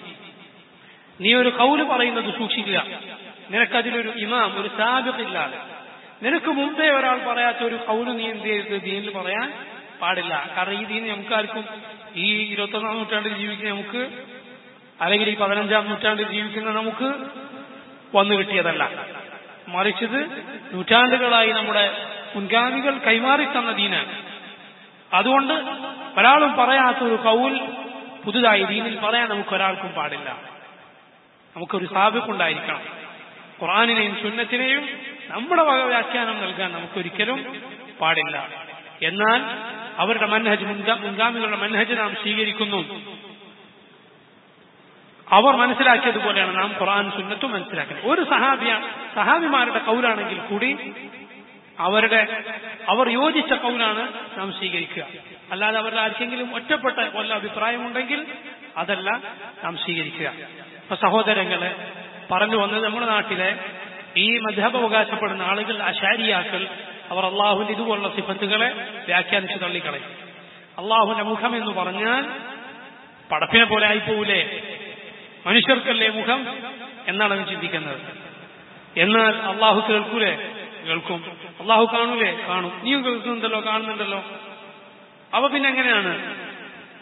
നീ ഒരു കൗല് പറയുന്നത് സൂക്ഷിക്കുക നിനക്കതിലൊരു ഇമാം ഒരു സാബിഖില്ലാതെ നിനക്ക് മുമ്പേ ഒരാൾ പറയാത്ത ഒരു കൗല് നീ എന്ത് ചെയ്ത് ദീനിൽ പറയാൻ പാടില്ല കാരണം ഈ ദീൻ നമുക്കാർക്കും ഈ ഇരുപത്തൊന്നാം നൂറ്റാണ്ടിൽ ജീവിക്കുന്ന നമുക്ക് അല്ലെങ്കിൽ ഈ പതിനഞ്ചാം നൂറ്റാണ്ടിൽ ജീവിക്കുന്ന നമുക്ക് വന്നു കിട്ടിയതല്ല മറിച്ചത് നൂറ്റാണ്ടുകളായി നമ്മുടെ മുൻഗാമികൾ കൈമാറി തന്ന ദീനാണ് അതുകൊണ്ട് ഒരാളും പറയാത്ത ഒരു കൗൽ പുതുതായി ദീനിൽ പറയാൻ നമുക്ക് ഒരാൾക്കും പാടില്ല നമുക്കൊരു സാബിക്കുണ്ടായിരിക്കണം ഖുറാനിനെയും സുന്നത്തിനെയും നമ്മുടെ വക വ്യാഖ്യാനം നൽകാൻ നമുക്കൊരിക്കലും പാടില്ല എന്നാൽ അവരുടെ മൻഹജ് മുൻഗാമികളുടെ മൻഹജ് നാം സ്വീകരിക്കുന്നു അവർ മനസ്സിലാക്കിയതുപോലെയാണ് നാം ഖുറാൻ സുന്നത്തും മനസ്സിലാക്കുന്നത് ഒരു സഹാബിയ സഹാബിമാരുടെ കൗലാണെങ്കിൽ കൂടി അവരുടെ അവർ യോജിച്ച കൗലാണ് നാം സ്വീകരിക്കുക അല്ലാതെ അവരുടെ ആർക്കെങ്കിലും ഒറ്റപ്പെട്ട വല്ല അഭിപ്രായമുണ്ടെങ്കിൽ അതല്ല നാം സ്വീകരിക്കുക അപ്പൊ സഹോദരങ്ങളെ പറഞ്ഞു വന്നത് നമ്മുടെ നാട്ടിലെ ഈ മധബ് അവകാശപ്പെടുന്ന ആളുകൾ അശാരിയാക്കൾ അവർ അള്ളാഹുവിന്റെ ഇതുപോലുള്ള സിഫത്തുകളെ വ്യാഖ്യാനിച്ച് തള്ളിക്കളയും അള്ളാഹുവിന്റെ മുഖം എന്ന് പറഞ്ഞാൽ പടപ്പിനെ പോലെ ആയിപ്പോവില്ലേ മനുഷ്യർക്കല്ലേ മുഖം എന്നാണ് അവൻ ചിന്തിക്കുന്നത് എന്നാൽ അള്ളാഹു കേൾക്കൂലേ കേൾക്കും അള്ളാഹു കാണൂലേ കാണും നീയും കേൾക്കുന്നുണ്ടല്ലോ കാണുന്നുണ്ടല്ലോ അപ്പൊ പിന്നെ എങ്ങനെയാണ്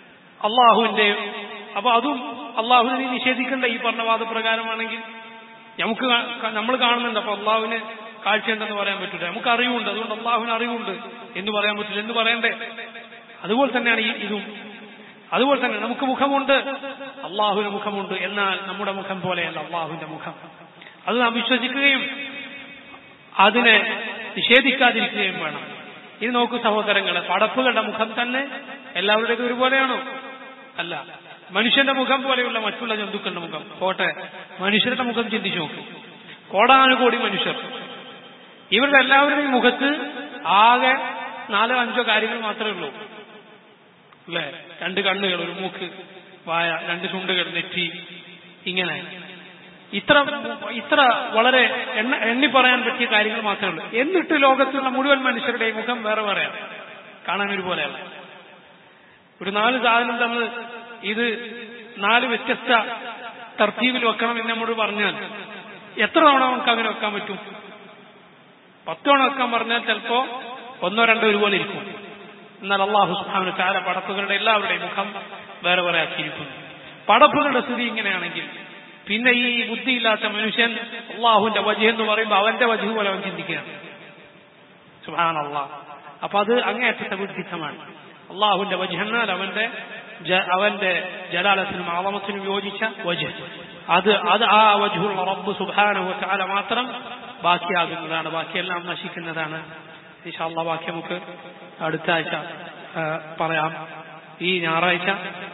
അള്ളാഹുവിന്റെ അപ്പൊ അതും അള്ളാഹുവിനെ നീ നിഷേധിക്കേണ്ട ഈ പറഞ്ഞ വാദപ്രകാരമാണെങ്കിൽ നമുക്ക് നമ്മൾ കാണുന്നുണ്ട് അപ്പൊ അള്ളാഹുവിന് കാഴ്ചയുണ്ടെന്ന് പറയാൻ പറ്റില്ല നമുക്ക് അറിവുണ്ട് അതുകൊണ്ട് അള്ളാഹുവിന് അറിവുണ്ട് എന്ന് പറയാൻ പറ്റില്ല എന്ന് പറയണ്ടേ അതുപോലെ തന്നെയാണ് ഈ ഇതും അതുപോലെ തന്നെ നമുക്ക് മുഖമുണ്ട് അള്ളാഹുവിന് മുഖമുണ്ട് എന്നാൽ നമ്മുടെ മുഖം പോലെയല്ല അള്ളാഹുവിന്റെ മുഖം അത് നാം വിശ്വസിക്കുകയും അതിനെ നിഷേധിക്കാതിരിക്കുകയും വേണം ഇത് നോക്കൂ സഹോദരങ്ങളെ പടപ്പുകളുടെ മുഖം തന്നെ എല്ലാവരുടേതും ഒരുപോലെയാണോ അല്ല മനുഷ്യന്റെ മുഖം പോലെയുള്ള മറ്റുള്ള ജന്തുക്കളുടെ മുഖം പോട്ടെ മനുഷ്യരുടെ മുഖം ചിന്തിച്ചു നോക്കൂ കോടാനുകോടി മനുഷ്യർ ഇവരുടെ എല്ലാവരുടെയും മുഖത്ത് ആകെ നാലോ അഞ്ചോ കാര്യങ്ങൾ മാത്രമേ ഉള്ളൂ അല്ലേ രണ്ട് കണ്ണുകൾ ഒരു മൂക്ക് വായ രണ്ട് ചുണ്ടുകൾ നെറ്റി ഇങ്ങനെ ഇത്ര ഇത്ര വളരെ എണ്ണ എണ്ണി പറയാൻ പറ്റിയ കാര്യങ്ങൾ മാത്രമേ ഉള്ളൂ എന്നിട്ട് ലോകത്തുള്ള മുഴുവൻ മനുഷ്യരുടെയും മുഖം വേറെ വേറെയാണ് കാണാൻ ഒരുപോലെയല്ല ഒരു നാല് സാധനം തമ്മിൽ ഇത് നാല് വ്യത്യസ്ത തർത്തീവിൽ വെക്കണം എന്ന് നമ്മോട് പറഞ്ഞാൽ എത്ര തവണ നമുക്ക് അങ്ങനെ വെക്കാൻ പറ്റും പത്ത് തവണ വെക്കാൻ പറഞ്ഞാൽ ചിലപ്പോ ഒന്നോ രണ്ടോ ഒരുപോലെ ഇരിക്കും എന്നാൽ അള്ളാഹു സുഹാനു ചാല പടപ്പുകളുടെ എല്ലാവരുടെയും മുഖം വേറെ വേറെ ആക്കിയിരിക്കുന്നു പടപ്പുകളുടെ സ്ഥിതി ഇങ്ങനെയാണെങ്കിൽ പിന്നെ ഈ ബുദ്ധിയില്ലാത്ത മനുഷ്യൻ അള്ളാഹുവിന്റെ വജു എന്ന് പറയുമ്പോൾ അവന്റെ വജു പോലെ അവൻ ചിന്തിക്കുകയാണ് സുഹാൻ അള്ളാഹ് അപ്പൊ അത് അങ്ങേയറ്റത്തെ ബുദ്ധിത്തമാണ് അള്ളാഹുവിന്റെ വജു എന്നാൽ അവന്റെ അവന്റെ ജലാലത്തിനും ആവമത്തിനും യോജിച്ച വജു അത് അത് ആ വജുള്ള റബ്ബ് സുബാനഹു ചാല മാത്രം ബാക്കിയാകുന്നതാണ് ബാക്കിയെല്ലാം നശിക്കുന്നതാണ് ഇൻഷാല്ല ബാക്കി നമുക്ക് അടുത്ത ആഴ്ച പറയാം ഈ ഞായറാഴ്ച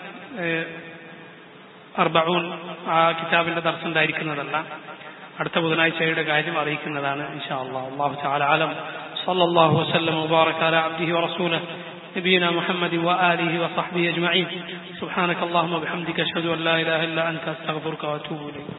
അർബഊൻ ആ കിതാബിന്റെ ദർശനം ഉണ്ടായിരിക്കുന്നതല്ല അടുത്ത ബുധനാഴ്ചയുടെ കാര്യം അറിയിക്കുന്നതാണ് ഇൻഷാ അള്ളാഹ് അള്ളാഹു تعالى عالم صلى الله وسلم وبارك على عبده ورسوله نبينا محمد وآله وصحبه أجمعين سبحانك اللهم وبحمدك أشهد أن لا إله إلا أنت أستغفرك وأتوب إليك